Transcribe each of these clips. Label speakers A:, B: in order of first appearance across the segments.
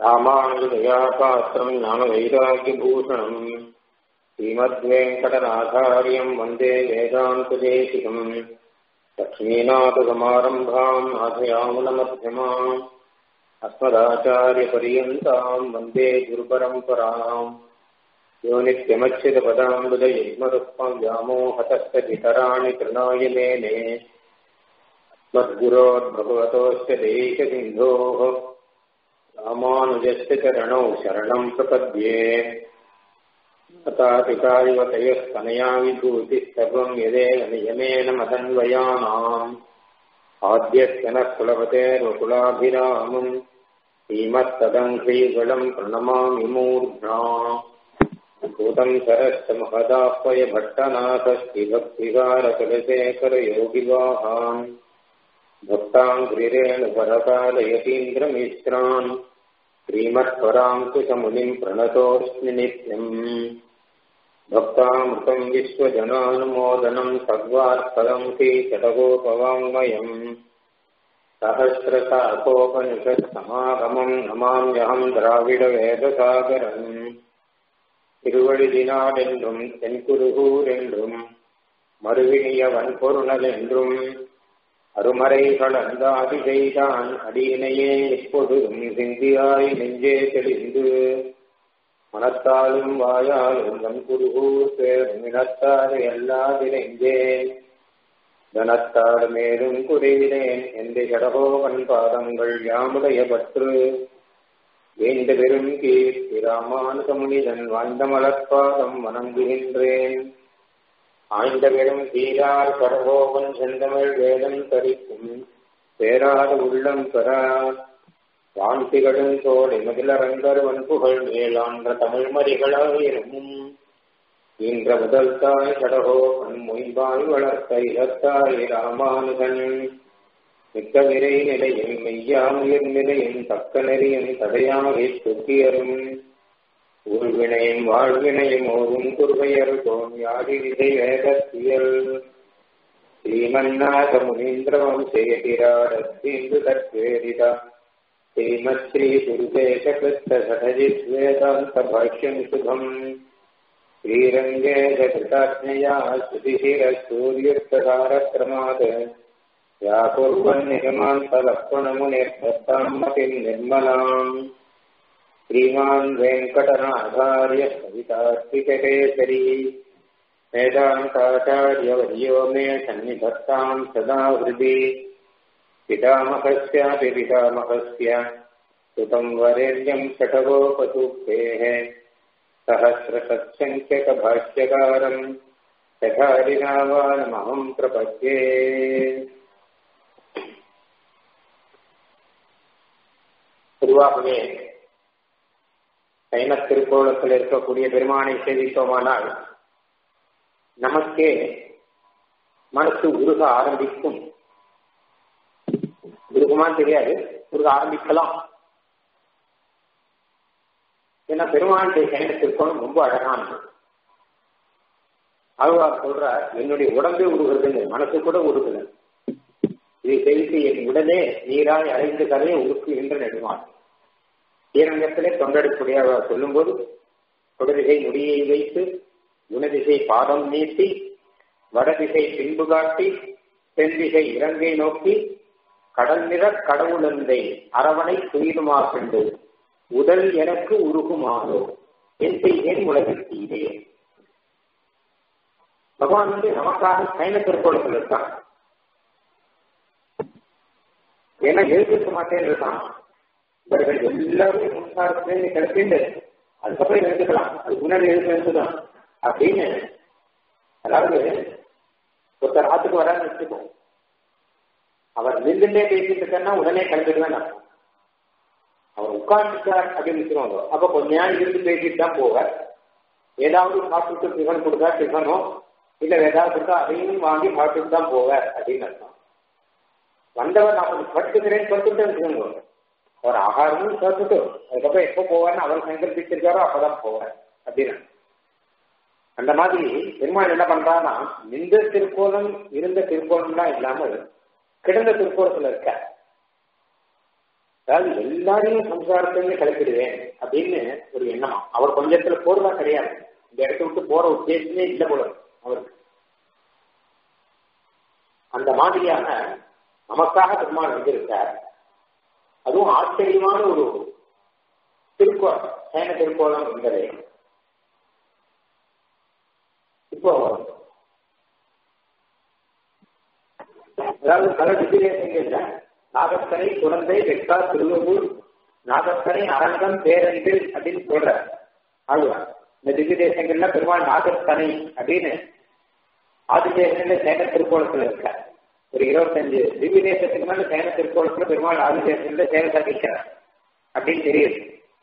A: ராமானுஜதயாபாத்திரம் ஞானவைராக்கியபூஷணம் ஸ்ரீமத்வேங்கடநாதாரியம் வந்தே வேதாந்ததேசிகம் லக்ஷ்மீநாதசமாரம்பாம் நாथयामुनमध्यमाम् अस्मदाचार्यपर्यन्ताम् वन्दे गुरुपरम्पराम् यो नित्यमच्युतपदाम्बुजयुग्मरुक्मम् व्यामोहतस्तपितराणि तृणाय मेने मद्गुरोर्भगवतोऽस्य देशसिन्धोः रामानुजस्य चरणौ शरणम् प्रपद्ये तथापितायुवतयस्तनया विभूतिः सर्वम् यदेन नियमेन मदन्वयानाम् आद्यस्य नः कुलपतेर्वकुलाभिरामम् श्रीमत्तदङ्घ्रीगणम् प्रणमामि मूर्ध्ना भूतम् सरश्च महदाह्वय भट्टनाथस्तिभक्तिकारकुलशेखरयोगिवाहान् भक्ताङ्घ्रिरेण परकालयतीन्द्रमिश्रान् श्रीमत्पराङ्कुशमुनिम् प्रणतोऽस्मि नित्यम् भक्तामृतम् विश्वजनानुमोदनम् सर्वार्थदम् कीचटगोपवाङ्मयम् सहस्रशाकोपनिषत्समागमम् नमाम्यहम् द्राविडवेदसागरम् திருவழிதினாடென்றும் தென்குருகூர் என்றும் மறுவினியவன் பொருணலென்றும் அருமறைகள் அந்தாதி செய்தான் அடியினையே எப்பொழுதும் சிந்தியாய் நெஞ்சே தெளிந்து மனத்தாலும் வாயாலும் வன்குருகூர் பேரும் இனத்தாறு எல்லாதிரைந்தேன் தனத்தாடு மேலும் குறைவினேன் என்று கடகோவன் பாதங்கள் யாமுடைய பற்று வேண்டு பெரும் கீர்த்தி ராமானுகமுனிதன் வாழ்ந்த மலர்பாதம் வணங்குகின்றேன் ஆய்ந்த பெரும் தீரார் கடகோவன் செந்தமிழ் வேதம் தரிக்கும் பேராத உள்ளம் பெற வான்திகளும் தோழி மகிழரங்கர் வன்புகள் மேலான்ற தமிழ் மறிகளாயிரும் இன்ற முதல் தாய் கடகோவன் மொய்பாய் வளர்த்த இலத்தாய் ராமானுகன் மிக்க விரை நிலையும் மெய்யாமுயர் நிலையும் தக்க நெறியும் தடையாகி துக்கியரும் ஊழ்வினையும் வாழ்வினையும் ஓரும் குருகையர் தோன் யாடி விதை வேதத்தியல் ஸ்ரீமன்னாத முனீந்திர வம்சேதிராடத்தீந்து தத்வேதித ஸ்ரீமத் ஸ்ரீ குருதேச கிருத்த சடஜித் வேதாந்த பாஷ்யம் சுபம் ஸ்ரீரங்கே கிருதாஜ்ஞயா ஸ்ருதிஹிர சூரியுக்தகாரக்ரமாத் या कुर्वन्निगमान्तलक्ष्मणमुनिर्दत्ताम् मतिम् निर्मलाम् श्रीमान् वेङ्कटनाथार्य कवितार्थिककेसरी वेदान्ताचार्यवर्यो मे सन्निधत्ताम् सदा हृदि पितामहस्यापि पितामहस्य सुतम् वरेण्यम् षठगोपसूक्तेः सहस्रसत्सङ्ख्यकभाष्यकारम् यथारिनावानमहम् प्रपद्ये பொதுவாகவே சைன திருக்கோளத்தில் இருக்கக்கூடிய பெருமானை சேவித்தோமானால் நமக்கே மனசு உருக ஆரம்பிக்கும் உருகுமான்னு தெரியாது உருக ஆரம்பிக்கலாம் ஏன்னா பெருமானுடைய சைன திருக்கோணம் ரொம்ப அழகானது ஆழ்வார் சொல்றார் என்னுடைய உடம்பே உருகுறதுங்க மனசு கூட உருகுல இதை செய்து என் உடனே நீராய் அடைந்து கதையை உருக்குகின்ற நெடுமான் ஸ்ரீரங்கத்திலே தொண்டெடுக்கூடிய சொல்லும்போது தொடரிசை முடியை வைத்து குணதிசை பாதம் நீட்டி வடதிசை பின்பு காட்டி தென் திசை இலங்கை நோக்கி கடல் நிற கடவுளந்தை அரவணை துயிலுமா கண்டு உடல் எனக்கு உருகுமாறோ என் செய்கேன் உலகத்தீரே பகவான் வந்து நமக்காக சைன திருக்கோளத்தில் இருக்கான் ஏன்னா எழுதிருக்க மாட்டேன்னு இருக்கான் இவர்கள் எல்லாரும் முன்காலத்திலே கிடப்பிண்டு அதுக்கப்புறம் எழுதுக்கலாம் அது முன்னாடி எழுது எழுதுதான் அப்படின்னு அதாவது ஒருத்தர் ஆத்துக்கு வரான்னு வச்சுப்போம் அவர் நின்றுட்டே பேசிட்டு இருக்கன்னா உடனே கிளம்பிடுவேன் அவர் உட்கார்ந்துட்டார் அப்படின்னு வச்சுருவாங்க அப்ப கொஞ்ச நேரம் இருந்து பேசிட்டு தான் போவார் ஏதாவது சாப்பிட்டு டிஃபன் கொடுத்தா டிஃபனோ இல்ல ஏதாவது கொடுத்தா அதையும் வாங்கி சாப்பிட்டு தான் போவார் அப்படின்னு அர்த்தம் வந்தவர் நான் கொஞ்சம் படுத்துக்கிறேன் படுத்துட்டு வச்சுக்கோங்க அவர் ஆகாரமும் சாப்பிட்டு அதுக்கப்புறம் எப்போ போவார்னு அவர் சங்கல்பிச்சிருக்காரோ அப்பதான் போவார் அப்படின்னு அந்த மாதிரி பெருமாள் என்ன பண்றான்னா நின்ற திருக்கோலம் இருந்த திருக்கோலம்லாம் இல்லாமல் கிடந்த திருக்கோலத்துல இருக்க அதாவது எல்லாரையும் சம்சாரத்திலிருந்து கிளப்பிடுவேன் அப்படின்னு ஒரு எண்ணம் அவர் கொஞ்சத்துல போறதா கிடையாது இந்த இடத்த விட்டு போற உத்தேசமே இல்லை போல அவருக்கு அந்த மாதிரியாக நமக்காக பெருமாள் வந்திருக்கார் அதுவும் ஆச்சரியமான ஒரு திருக்கோள் சேன திருக்கோளம் என்பதை இப்போ அதாவது பல திவ்யதேசங்கள்ல நாகத்தனை குழந்தை வெட்டா திருவள்ளூர் நாகத்தனை அரங்கம் பேரன்பில் அப்படின்னு சொல்ற ஆழ்வார் இந்த திவ்ய தேசங்கள்ல பெருமாள் நாகத்தனை அப்படின்னு ஆதிதேசங்கள்ல சேன திருக்கோளத்துல இருக்க ஒரு இருபத்தஞ்சு திவ்ய தேசத்துக்கு மேல சேன திருக்கோளத்துல பெருமாள் ஆதிதேசங்கள்ல சேவை சாதிக்கிறார் அப்படின்னு தெரியுது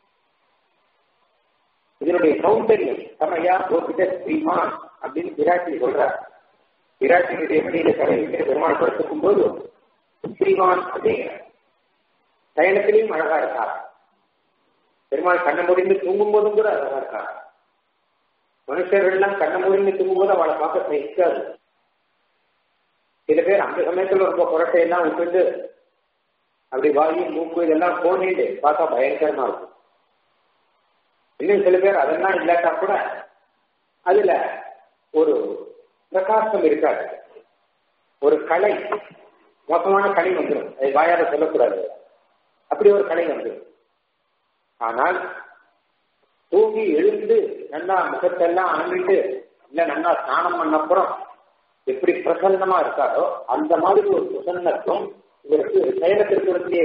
A: இதனுடைய சௌந்தரியம் சமையா கோபித ஸ்ரீமான் அப்படின்னு விராட்டி சொல்றார் விராட்டினுடைய மடியில கரையிட்டு பெருமாள் படுத்துக்கும் போது ஸ்ரீமான் அப்படிங்கிற சயனத்திலையும் அழகா இருக்கார் பெருமாள் கண்ணை முடிந்து தூங்கும் போதும் கூட அழகா இருக்கார் மனுஷர்கள்லாம் கண்ணை முடிந்து தூங்கும் போது அவளை பார்க்க சகிக்காது சில பேர் அந்த சமயத்துல ரொம்ப புரட்டை எல்லாம் விட்டுட்டு அப்படி வாயு மூக்கு இதெல்லாம் போனிட்டு பார்த்தா பயங்கரமா இருக்கும் இன்னும் சில பேர் அதெல்லாம் இல்லாட்டா கூட அதுல ஒரு பிரகாசம் இருக்காது ஒரு கலை மோசமான கலை வந்துடும் அது வாயால சொல்லக்கூடாது அப்படி ஒரு கலை வந்துடும் ஆனால் தூங்கி எழுந்து நல்லா முகத்தெல்லாம் அணிட்டு இல்ல நல்லா ஸ்நானம் பண்ணப்புறம் எப்படி பிரசன்னமா இருக்காரோ அந்த மாதிரி ஒரு பிரசன்னத்துவம் இவருக்கு செயலத்திற்கு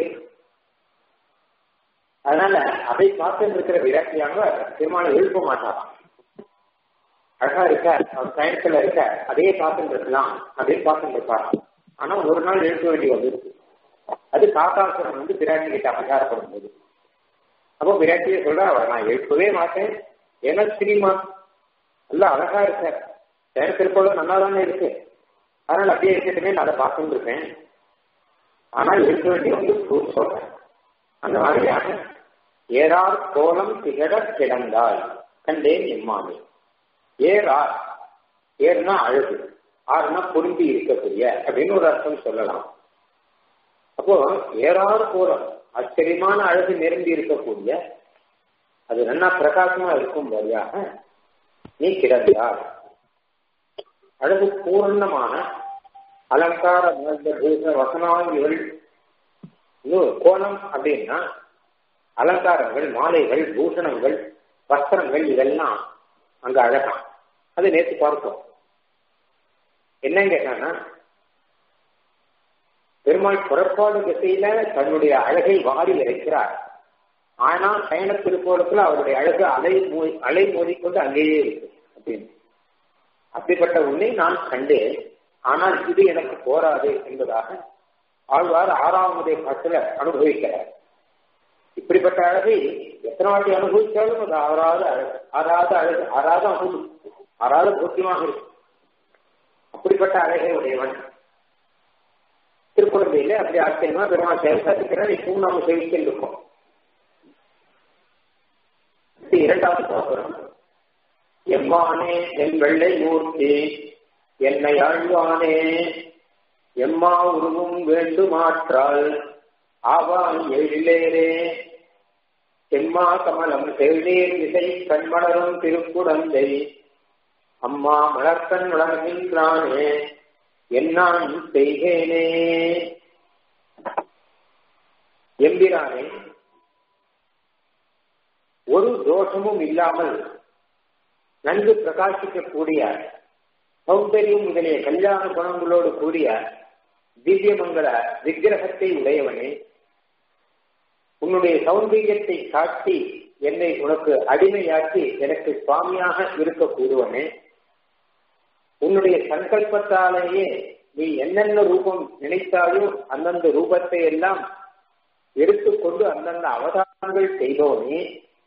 A: அதனால அதை பார்த்து இருக்கிற விராட்டியானவர் திருமணம் எழுப்ப மாட்டாராம் அழகா இருக்க அவர் சயனத்துல இருக்க அதே பார்த்துட்டு இருக்கலாம் அதே பார்த்துட்டு இருப்பாராம் ஆனா ஒரு நாள் எழுப்ப வேண்டி வந்திருக்கு அது காக்காசுரன் வந்து பிராட்டி கிட்ட அபகாரப்படும் போது அப்போ பிராட்டியை சொல்றா நான் எழுப்பவே மாட்டேன் ஏன்னா ஸ்ரீமான் நல்லா அழகா இருக்க சயனத்திற்குள்ள நல்லா தானே இருக்கு அதனால அப்படியே இருக்கட்டுமே நான் அதை பார்த்துட்டு இருக்கேன் ஆனால் எழுப்ப வேண்டிய வந்து சொல்றேன் அந்த மாதிரியாக ஏறார் கோலம் திகழ கிடந்தாய் கண்டேன் எம்மாமே ஏறார் ஏர்னா அழகு ஆறுனா பொருந்தி இருக்கக்கூடிய அப்படின்னு ஒரு அர்த்தம் சொல்லலாம் அப்போ ஏறார் கோலம் ஆச்சரியமான அழகு நிரம்பி இருக்கக்கூடிய அது நல்லா பிரகாசமா இருக்கும் வழியாக நீ கிடந்தார் அழகு பூர்ணமான அலங்கார வசனாங்கிகள் கோலம் அப்படின்னா அலங்காரங்கள் மாலைகள் பூஷணங்கள் வஸ்திரங்கள் இதெல்லாம் அங்க அழகாம் அது நேற்று பார்த்தோம் என்னன்னு கேட்டாங்கன்னா பெருமாள் புறப்பாடு திசையில தன்னுடைய அழகை வாரி இறைக்கிறார் ஆனா சயன திருக்கோலத்துல அவருடைய அழகு அலை மோதி அலை மோதிக்கொண்டு அங்கேயே இருக்கு அப்படின்னு அப்படிப்பட்ட உன்னை நான் கண்டேன் ஆனால் இது எனக்கு போராது என்பதாக ஆழ்வார் ஆறாவதே பாட்டுல அனுபவிக்கிறார் இப்படிப்பட்ட அழகை எத்தனை வாட்டி அனுபவித்தாலும் அது ஆறாத அழகு ஆறாத அழகு ஆறாத அனுபவம் ஆறாத போக்கியமாக இருக்கும் அப்படிப்பட்ட அழகை உடையவன் திருக்குழந்தையில அப்படி ஆச்சரியமா பெருமாள் செயல்படுத்துகிறார் இப்பவும் நாம சேவிச்சுட்டு இருக்கோம் இரண்டாவது பாசுரம் எம்மானே என் வெள்ளை மூர்த்தி என்னை ஆழ்வானே எம்மா உருவும் வேண்டுமாற்றால் ஆவான் எழிலேரே செம்மா கமலம் செவிநீர் விசை கண்மலரும் திருக்குடந்தை அம்மா மலர்கண் வளர்கின்றானே என்னான் செய்கேனே எம்பிரானே ஒரு தோஷமும் இல்லாமல் நன்கு பிரகாசிக்கக்கூடிய சௌந்தரியம் முதலிய கல்யாண குணங்களோடு கூடிய திவ்யமங்கல விக்கிரகத்தை உடையவனே உன்னுடைய சௌந்தரியத்தை காட்டி என்னை உனக்கு அடிமையாக்கி எனக்கு சுவாமியாக இருக்க கூறுவனே உன்னுடைய சங்கல்பத்தாலேயே நீ என்னென்ன ரூபம் நினைத்தாயோ அந்தந்த ரூபத்தை எல்லாம் எடுத்துக்கொண்டு அந்தந்த அவதாரங்கள் செய்தோனே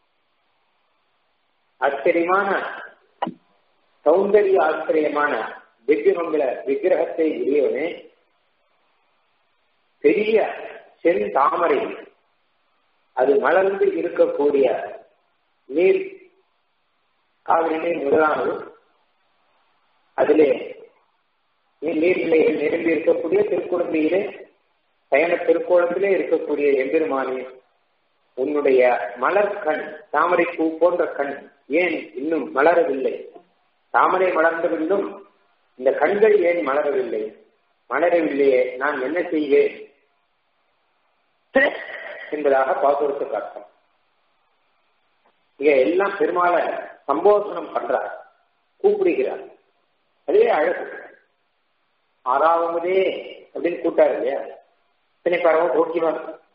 A: ஆச்சரியமான சௌந்தரிய ஆச்சரியமான திவ்யமங்கல விக்கிரகத்தை உரியவனே பெரிய சென் தாமரை அது மலர்ந்து இருக்கக்கூடிய நீர் காவிரி நீர் முதலானது அதிலே நீர்நிலைகள் நிரம்பி இருக்கக்கூடிய திருக்குழந்தையிலே பயண திருக்கோலத்திலே இருக்கக்கூடிய எம்பெருமானே உன்னுடைய மலர் கண் தாமரை பூ போன்ற கண் ஏன் இன்னும் மலரவில்லை தாமரை மலர்ந்தவில்லும் இந்த கண்கள் ஏன் மலரவில்லை மலரவில்லையே நான் என்ன செய்வேன் என்பதாக பாசுரத்துக்கு அர்த்தம் இங்க எல்லாம் பெருமாளை சம்போதனம் பண்றார் கூப்பிடுகிறார் அதே அழகு ஆறாவதே அப்படின்னு கூட்டாரு இல்லையா இத்தனை பரவ போக்கியமா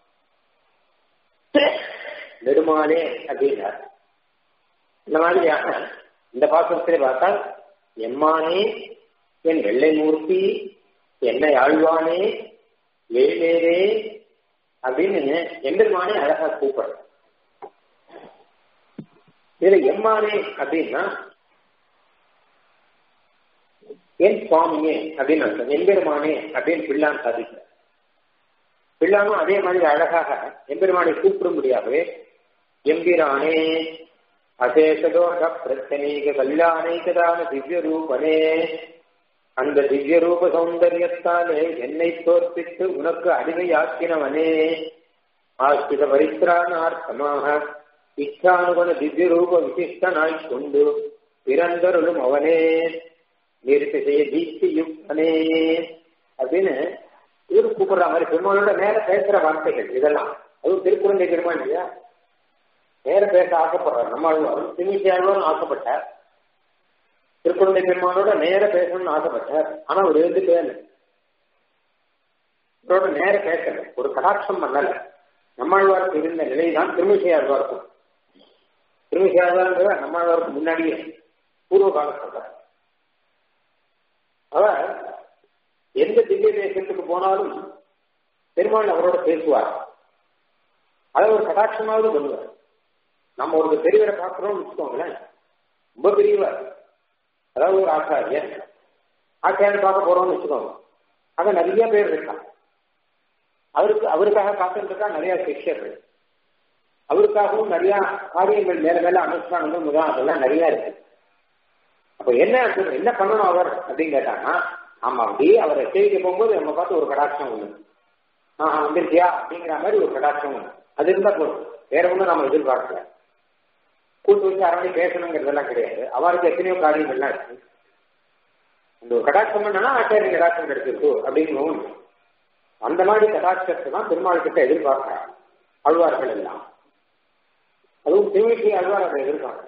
A: நெடுமாலே அப்படின்னார் இந்த மாதிரியாக இந்த பாசுரத்திலே பார்த்தால் எம்மானே என் வெள்ளை மூர்த்தி என்னை ஆழ்வானே வேலேரே அப்படின்னு எம்பெருமானே அழகா கூப்பிடுற இதுல எம்மானே அப்படின்னா என் சுவாமியே அப்படின்னு அர்த்தம் எம்பெருமானே அப்படின்னு பிள்ளான் சாதிக்கிறார் பிள்ளானும் அதே மாதிரி அழகாக எம்பெருமானை கூப்பிடும்படியாகவே எம்பிரானே அசேஷதோஷ பிரச்சனைக கல்யாணைக்கதான திவ்ய ரூபனே அந்த திவ்ய ரூப சௌந்தரியத்தாலே என்னை தோற்பித்து உனக்கு அடிமையாக்கினவனே ஆஸ்தித பரித்ராணார்த்தமாக இச்சானுகன திவ்ய ரூப விசிஷ்டனாய் கொண்டு பிறந்தருளும் அவனே நிறுத்தி செய்ய தீப்தி யுக்தனே அப்படின்னு இவரு கூப்பிடுற மாதிரி பெருமானோட நேர பேசுற வார்த்தைகள் இதெல்லாம் அதுவும் திருக்குறந்தை பெருமாள் இல்லையா நேர பேச ஆசைப்படுறார் நம்ம திமிஷியாழ்வாரும் ஆசைப்பட்டார் திருக்குழந்தை பெருமானோட நேர பேசணும்னு ஆசைப்பட்டார் ஆனா அவர் இருந்து பேசல இவரோட நேர பேசல ஒரு கடாட்சம் பண்ணல நம்மாழ்வாருக்கு இருந்த நிலைதான் திருமிசையாழ்வாருக்கும் திருமிசையாழ்வார் நம்மாழ்வாருக்கு முன்னாடியே பூர்வ காலத்தில் அவர் எந்த திவ்ய தேசத்துக்கு போனாலும் பெருமாள் அவரோட பேசுவார் அதை ஒரு கடாட்சமாவது பண்ணுவார் நம்ம ஒரு பெரியவரை பார்க்கிறோம்னு வச்சுக்கோங்களேன் ரொம்ப பெரியவர் அதாவது ஒரு ஆச்சாரியன் ஆச்சாரியன் பார்க்க போறோம்னு வச்சுக்கோங்க அங்க நிறைய பேர் இருக்கான் அவருக்கு அவருக்காக காத்திருக்கா நிறைய சிஷ்யர்கள் அவருக்காகவும் நிறைய காரியங்கள் மேல மேல அனுஷ்டானங்கள் முதல் அதெல்லாம் நிறைய இருக்கு அப்ப என்ன என்ன பண்ணணும் அவர் அப்படின்னு கேட்டாங்கன்னா ஆமா அப்படி அவரை சேவிக்க போகும்போது நம்ம பார்த்து ஒரு கடாட்சம் ஒண்ணு ஆஹ் வந்துருக்கியா அப்படிங்கிற மாதிரி ஒரு கடாட்சம் ஒண்ணு அது இருந்தா போதும் வேற ஒன்றும் நம்ம எதிர்பார்க்கல கூட்டு வச்சு அரவணை பேசணுங்கிறதெல்லாம் கிடையாது அவருக்கு எத்தனையோ காரியங்கள்லாம் இருக்கு இந்த ஒரு கடாட்சம் என்னன்னா ஆச்சாரிய கடாட்சம் கிடைச்சிருக்கு அப்படின்னு அந்த மாதிரி கடாட்சத்தை தான் பெருமாள் கிட்ட எதிர்பார்க்கிறார் அழ்வார்கள் எல்லாம் அதுவும் திருமிஷி அழ்வார் அதை எதிர்பார்க்கிறார்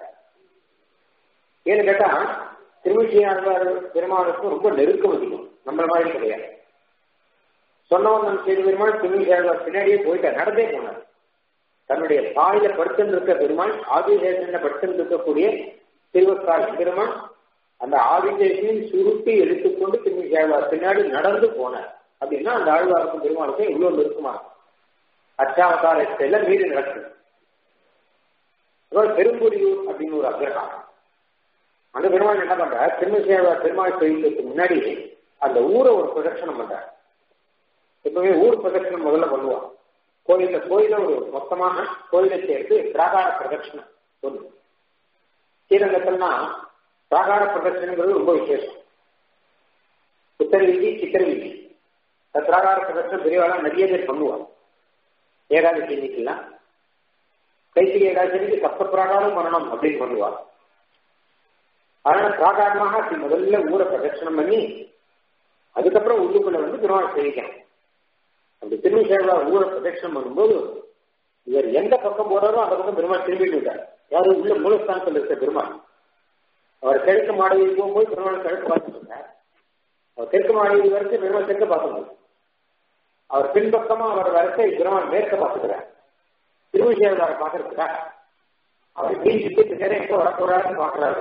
A: ஏன்னு கேட்டா திருமிஷி அழ்வார் பெருமாளுக்கும் ரொம்ப நெருக்கம் அதிகம் நம்மள மாதிரி கிடையாது சொன்னவன் நம் செய்த பெருமாள் திருமிஷி அழ்வார் பின்னாடியே போயிட்டார் நடந்தே போனார் தன்னுடைய பாயில படுத்துன்னு இருக்க பெருமாள் ஆதிசேஷன் படுத்துன்னு இருக்கக்கூடிய திருவக்கால் பெருமாள் அந்த ஆதிசேஷனையும் சுருட்டி எடுத்துக்கொண்டு திரும்பி ஆழ்வார் பின்னாடி நடந்து போனார் அப்படின்னா அந்த ஆழ்வாருக்கும் பெருமாளுக்கும் இவ்வளவு நெருக்கமா அச்சாவதாரத்தையில மீறி நடக்குது பெரும்புரியூர் அப்படின்னு ஒரு அக்ரஹாரம் அந்த பெருமாள் என்ன பண்றார் திருமசேவார் பெருமாள் செய்யறதுக்கு முன்னாடி அந்த ஊரை ஒரு பிரதட்சணம் பண்றார் எப்பவுமே ஊர் பிரதட்சணம் முதல்ல பண்ணுவான் கோயில கோயில ஒரு மொத்தமாக கோயிலை சேர்த்து பிராகார பிரதட்சணம் ஒன்று ஸ்ரீரங்கத்தில்னா பிராகார பிரதட்சணங்கிறது ரொம்ப விசேஷம் உத்தர வீதி சித்திர வீதி பிராகார பிரதட்சணம் பெரியவாளா நிறைய பேர் பண்ணுவாங்க ஏகாதசி இன்னைக்கெல்லாம் கைத்திரி ஏகாதசிக்கு சப்த பிராகாரம் பண்ணணும் அப்படின்னு பண்ணுவாங்க அதனால பிராகாரமாக அப்படி முதல்ல ஊரை பிரதட்சணம் பண்ணி அதுக்கப்புறம் உள்ளுக்குள்ள வந்து திருவாரூர் சேவிக்கணும் அப்படி திருமிசேவா ஊரை பிரதட்சணம் பண்ணும்போது இவர் எந்த பக்கம் போறாரோ அந்த பக்கம் பெருமாள் திரும்பிட்டு விட்டார் யாரும் உள்ள மூலஸ்தானத்தில் இருக்க பெருமாள் அவர் கிழக்கு மாடவி போகும்போது பெருமாள் கிழக்கு பார்த்துட்டு இருந்தார் அவர் தெற்கு மாடவி வரைக்கும் பெருமாள் தெற்க பார்க்கணும் அவர் பின்பக்கமா அவர் வரைக்கும் பெருமாள் மேற்க பார்த்துக்கிறார் திருவிசேவதாரை பார்க்கறதுக்கா அவர் மீன் சுத்திட்டு நேரம் எங்க வர போறாருன்னு பாக்குறாரு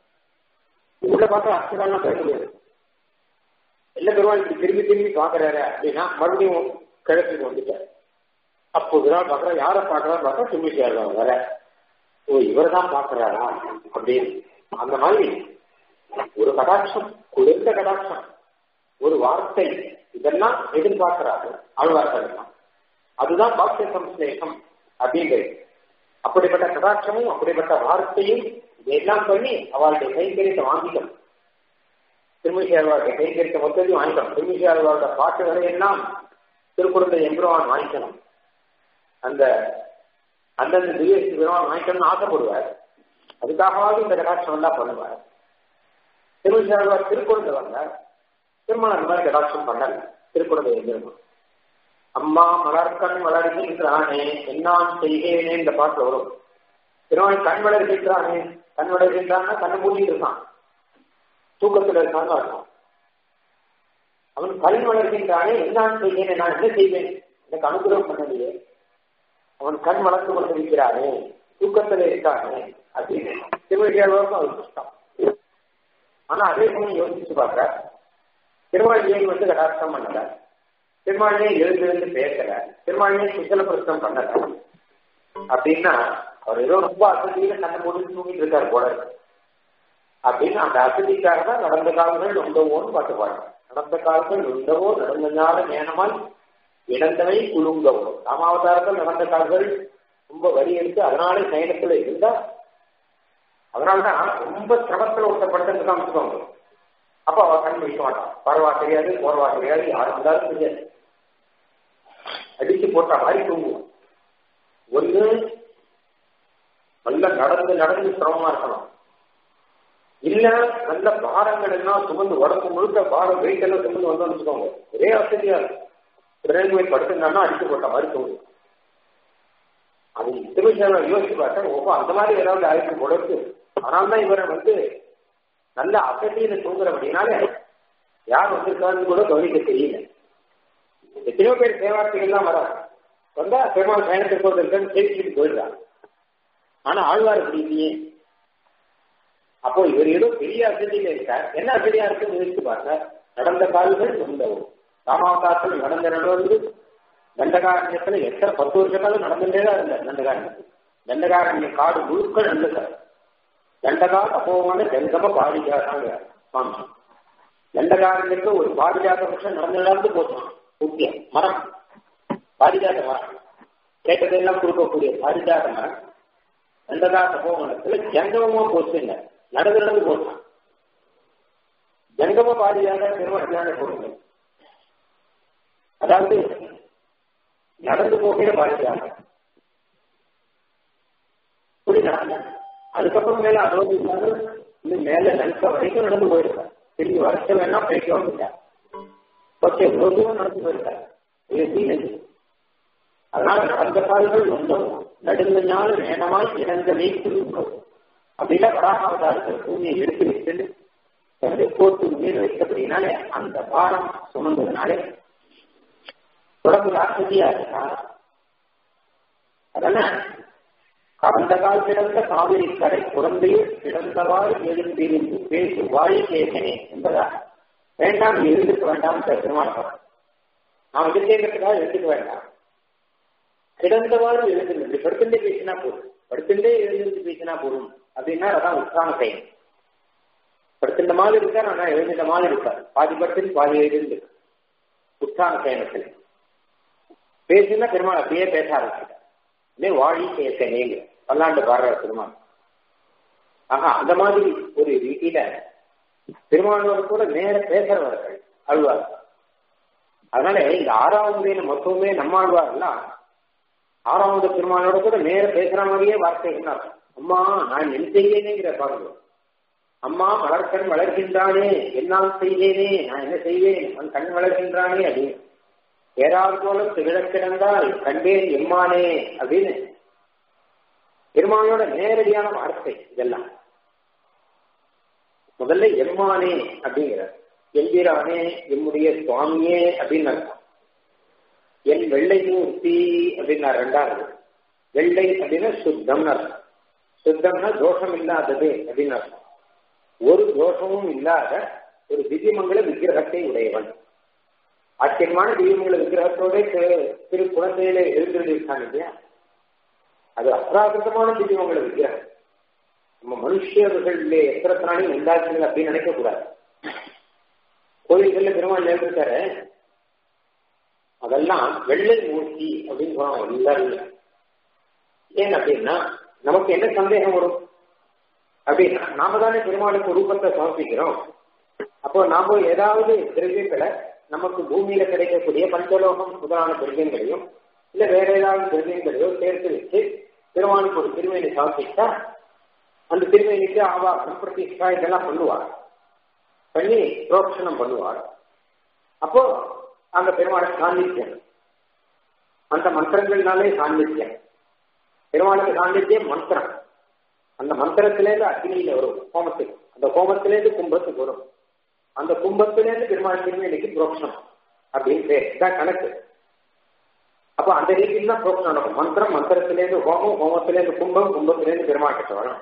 A: உள்ள பார்த்தா அச்சுதான் பேச முடியாது இல்ல பெருமாள் இப்படி திரும்பி திரும்பி பாக்குறாரு அப்படின்னா மறுபடியும் கிழக்குக்கு வந்துட்டார் அப்போ பெருமாள் பாக்குறா யார பாக்குறாரு பார்த்தா திரும்பி வர ஓ இவர் தான் பாக்குறாரா அப்படின்னு அந்த மாதிரி ஒரு கடாட்சம் குளிர்ந்த கடாட்சம் ஒரு வார்த்தை இதெல்லாம் எதிர்பார்க்கிறாரு ஆழ்வார்கள் எல்லாம் அதுதான் பாக்கிய சம்ஸ்லேஷம் அப்படின்றது அப்படிப்பட்ட கடாட்சமும் அப்படிப்பட்ட வார்த்தையும் இதெல்லாம் பண்ணி அவளுடைய கைங்கரியத்தை வாங்கிக்கணும் திருமிசேர்வாருடைய கைங்கரியத்தை மொத்தத்தையும் வாங்கிக்கணும் திருமிசேர்வாரோட பாட்டுகளை எல்லாம் திருக்குறளை எம்பெருமான் வாங்கிக்கணும் அந்த அந்தந்த திவ்ய பெருமான் வாங்கிக்கணும்னு ஆசைப்படுவார் அதுக்காகவாவது இந்த கடாட்சம் எல்லாம் பண்ணுவார் திருவிழாவார் திருக்குறள் வந்தார் திருமணம் அந்த மாதிரி கடாட்சம் பண்ணல திருக்குறளை எம்பெருமான் அம்மா மலர்கண் வளர்கின்றானே என்னான் செய்கேனே இந்த பாட்டு வரும் திருமணம் கண் வளர்கின்றானே கண் வளர்கின்றான்னா கண்ணை மூடிட்டு இருக்கான் தூக்கத்தில் இருக்கான்னு அர்த்தம் அவன் கண் வளர்கின்றானே என்னான் செய்கேனே நான் என்ன செய்வேன் எனக்கு அனுகிரகம் பண்ணலையே அவன் கண் வளர்த்து கொண்டிருக்கிறானே தூக்கத்தில் இருக்கானே அப்படின்னு திருவள்ளியாளருக்கும் அது கஷ்டம் ஆனா அதே சமயம் யோசிச்சு பார்க்க திருவாழியை வந்து கடாட்சம் பண்ணல திருமாலியை எழுந்திருந்து பேசல திருமாலியை சுத்தல பிரச்சனம் பண்ணல அப்படின்னா அவர் ஏதோ ரொம்ப அசதியில கண்ணை போட்டு தூங்கிட்டு இருக்காரு போல அப்படின்னு அந்த அசதிக்காக தான் நடந்த காலங்கள் நொந்தவோன்னு பாட்டு பாடுறோம் நடந்த காலங்கள் நொந்தவோ நடந்த ஞான நேனமால் இழந்தவை குலுங்கவோ ராமாவதாரத்தில் நடந்த காலங்கள் ரொம்ப வரி எடுத்து அதனாலே சயனத்துல இருந்தா அதனாலதான் ரொம்ப சிரமத்தில் ஒட்டப்பட்டது தான் வச்சுக்கோங்க அப்ப அவ கண் முடிக்க மாட்டான் பரவா தெரியாது போர்வா தெரியாது யாரு இருந்தாலும் தெரியாது அடிச்சு போட்ட மாதிரி தூங்குவோம் ஒண்ணு நல்ல நடந்து நடந்து சிரமமா இருக்கணும் இல்ல நல்ல பாரங்கள் எல்லாம் சுமந்து உடம்பு முழுக்க பாரம் வெயிட் எல்லாம் சுமந்து வந்தோம்னு வச்சுக்கோங்க ஒரே வசதியா இருக்கும் பிரேன்மை படுத்துங்கன்னா அடிச்சு போட்ட மாதிரி தோணும் அது திருவிழா யோசிச்சு பார்த்தா ஓ அந்த மாதிரி ஏதாவது ஆயிடுச்சு போல இருக்கு அதனால தான் இவரை வந்து நல்ல அசதியில தூங்குறபடினால யார் வந்திருக்காருன்னு கூட கவனிக்க தெரியல எத்தனையோ பேர் சேவார்த்திகள்லாம் வர வந்தா பெருமாள் பயணத்துக்கு போவதற்கு பேசிட்டு போயிடுறாங்க ஆனா ஆழ்வார் அப்படி இல்லையே அப்போ இவர் ஏதோ பெரிய அசதியில இருக்கார் என்ன அசதியா இருக்குன்னு யோசிச்சு பாருங்க நடந்த கால்கள் சொந்தவும் ராமாவதாரத்தில் நடந்த நடந்து தண்டகாரண்யத்துல எத்தனை பத்து வருஷ காலம் நடந்துட்டே தான் இருந்தார் தண்டகாரண்யத்தில் தண்டகாரண்ய காடு முழுக்க நடந்துட்டார் தண்டகா தப்போமான ஜங்கம பாரிஜாதாங்க சுவாமி தண்டகாரண்யத்துல ஒரு பாரிஜாத வருஷம் நடந்து நடந்து போச்சான் முக்கியம் மரம் பாரிஜாத மரம் கேட்டதெல்லாம் கொடுக்கக்கூடிய பாரிஜாத மரம் தண்டகா தப்போமனத்துல ஜங்கமமா போச்சுங்க நடந்து நடந்து போச்சான் ஜங்கம பாரிஜாத பெருமாள் கொடுங்க அதாவது நடந்து போகிற பாதிக்காக அதுக்கப்புறம் மேல அறுபது இன்னும் மேல நினைச்ச வரைக்கும் நடந்து போயிருக்கார் திரும்பி வருஷம் வேணா பேச வந்துட்டார் கொஞ்சம் எவ்வளவு தூரம் நடந்து போயிருக்கார் இது தீனது அதனால நடந்த கால்கள் ஒன்றும் நடுந்த நாள் நேனமாய் இறந்த வைத்திருக்கும் அப்படின்னா வராகாவதாரத்தில் பூமியை எடுத்து வைத்து போட்டு மீன் வைத்தபடினாலே அந்த பாரம் சுமந்ததுனாலே உடம்பு ஆசதியா இருக்கா அதெல்லாம் கடந்த கால் கிடந்த காவிரி கரை குழந்தையில் கிடந்தவாறு எழுந்திருந்து பேசு வாழி கேட்கனே என்பதா வேண்டாம் எழுந்துக்க வேண்டாம் பெருமாள் நான் எழுந்தேங்கிறதுக்காக எழுந்துக்க வேண்டாம் கிடந்தவாறு எழுந்திருந்து படுத்துட்டே பேசினா போதும் படுத்துட்டே எழுந்திருந்து பேசினா போதும் அப்படின்னா அதான் உற்சாக செய்யும் படுத்துட்ட மாதிரி இருக்கார் ஆனா எழுந்துட்ட மாதிரி இருக்கார் பாதி படுத்து பாதி எழுந்து உற்சாக பயணத்தில் பேசுனா பெருமாள் அப்படியே பேச ஆரம்பிச்சுட்டார் இதே வாழி பேசனேங்க பல்லாண்டு பாடுற பெருமாள் ஆஹா அந்த மாதிரி ஒரு ரீதியில பெருமாளோட கூட நேர பேசுறவர்கள் அழுவார் அதனால இந்த ஆறாவது முறையில மொத்தமே நம்மாழ்வார்லாம் ஆறாவது பெருமாளோட கூட நேர பேசுற மாதிரியே வார்த்தைகள் அம்மா நான் என் செய்வேனேங்கிற பாருங்க அம்மா மலர்கண் வளர்கின்றானே என்னால் செய்வேனே நான் என்ன செய்வேன் அவன் கண் வளர்கின்றானே அப்படின்னு ஏறாவது போல திகழக்கிடந்தால் கண்டேன் எம்மானே அப்படின்னு பெருமானோட நேரடியான வார்த்தை இதெல்லாம் முதல்ல எம்மானே அப்படிங்கிற எம்பிரானே எம்முடைய சுவாமியே அப்படின்னு அர்த்தம் என் வெள்ளை மூர்த்தி அப்படின்னா ரெண்டாவது வெள்ளை அப்படின்னா சுத்தம்னு அர்த்தம் சுத்தம்னா தோஷம் இல்லாதது அப்படின்னு அர்த்தம் ஒரு தோஷமும் இல்லாத ஒரு திவ்யமங்கல விக்கிரகத்தை உடையவன் ஆச்சரியமான தெய்வங்கள விக்கிரகத்தோட திரு குழந்தையில எழுந்திருக்காங்க இல்லையா அது அப்ராகிருதமான தெய்வங்கள விக்கிரகம் நம்ம மனுஷர்களே எத்தனை பிராணியும் உண்டாச்சுங்க அப்படின்னு நினைக்க கூடாது கோயில்கள்ல பெருமாள் எழுந்திருக்காரு அதெல்லாம் வெள்ளை மூர்த்தி அப்படின்னு சொல்லுவாங்க எல்லாரும் ஏன் அப்படின்னா நமக்கு என்ன சந்தேகம் வரும் அப்படின்னா நாம தானே பெருமாளுக்கு ரூபத்தை சமர்ப்பிக்கிறோம் அப்போ நாம ஏதாவது திரவியங்களை நமக்கு பூமியில கிடைக்கக்கூடிய பஞ்சலோகம் முதலான திரவியங்களையும் இல்ல வேற ஏதாவது திரவியங்களையோ சேர்த்து வச்சு பெருமானுக்கு ஒரு திருமேனி சமர்ப்பித்தா அந்த திருமேனிக்கு ஆவாகனம் பிரதிஷ்டா இதெல்லாம் பண்ணுவார் பண்ணி புரோக்ஷனம் பண்ணுவார் அப்போ அந்த பெருமாள் சாநித்தியம் அந்த மந்திரங்கள்னாலே சாநித்தியம் பெருமாளுக்கு சாநித்தியம் மந்திரம் அந்த மந்திரத்திலேருந்து அக்னியில வரும் கோமத்துக்கு அந்த கோமத்திலேருந்து கும்பத்துக்கு வரும் அந்த கும்பத்திலேருந்து பெருமாள் திருமேனிக்கு புரோக்ஷனம் அப்படின்னு பேர் இதான் கணக்கு அப்போ அந்த ரீதியில் தான் புரோக்ஷனம் நடக்கும் மந்திரம் மந்திரத்திலேருந்து ஹோமம் ஹோமத்திலேருந்து கும்பம் கும்பத்திலேருந்து பெருமாள் கிட்ட வரும்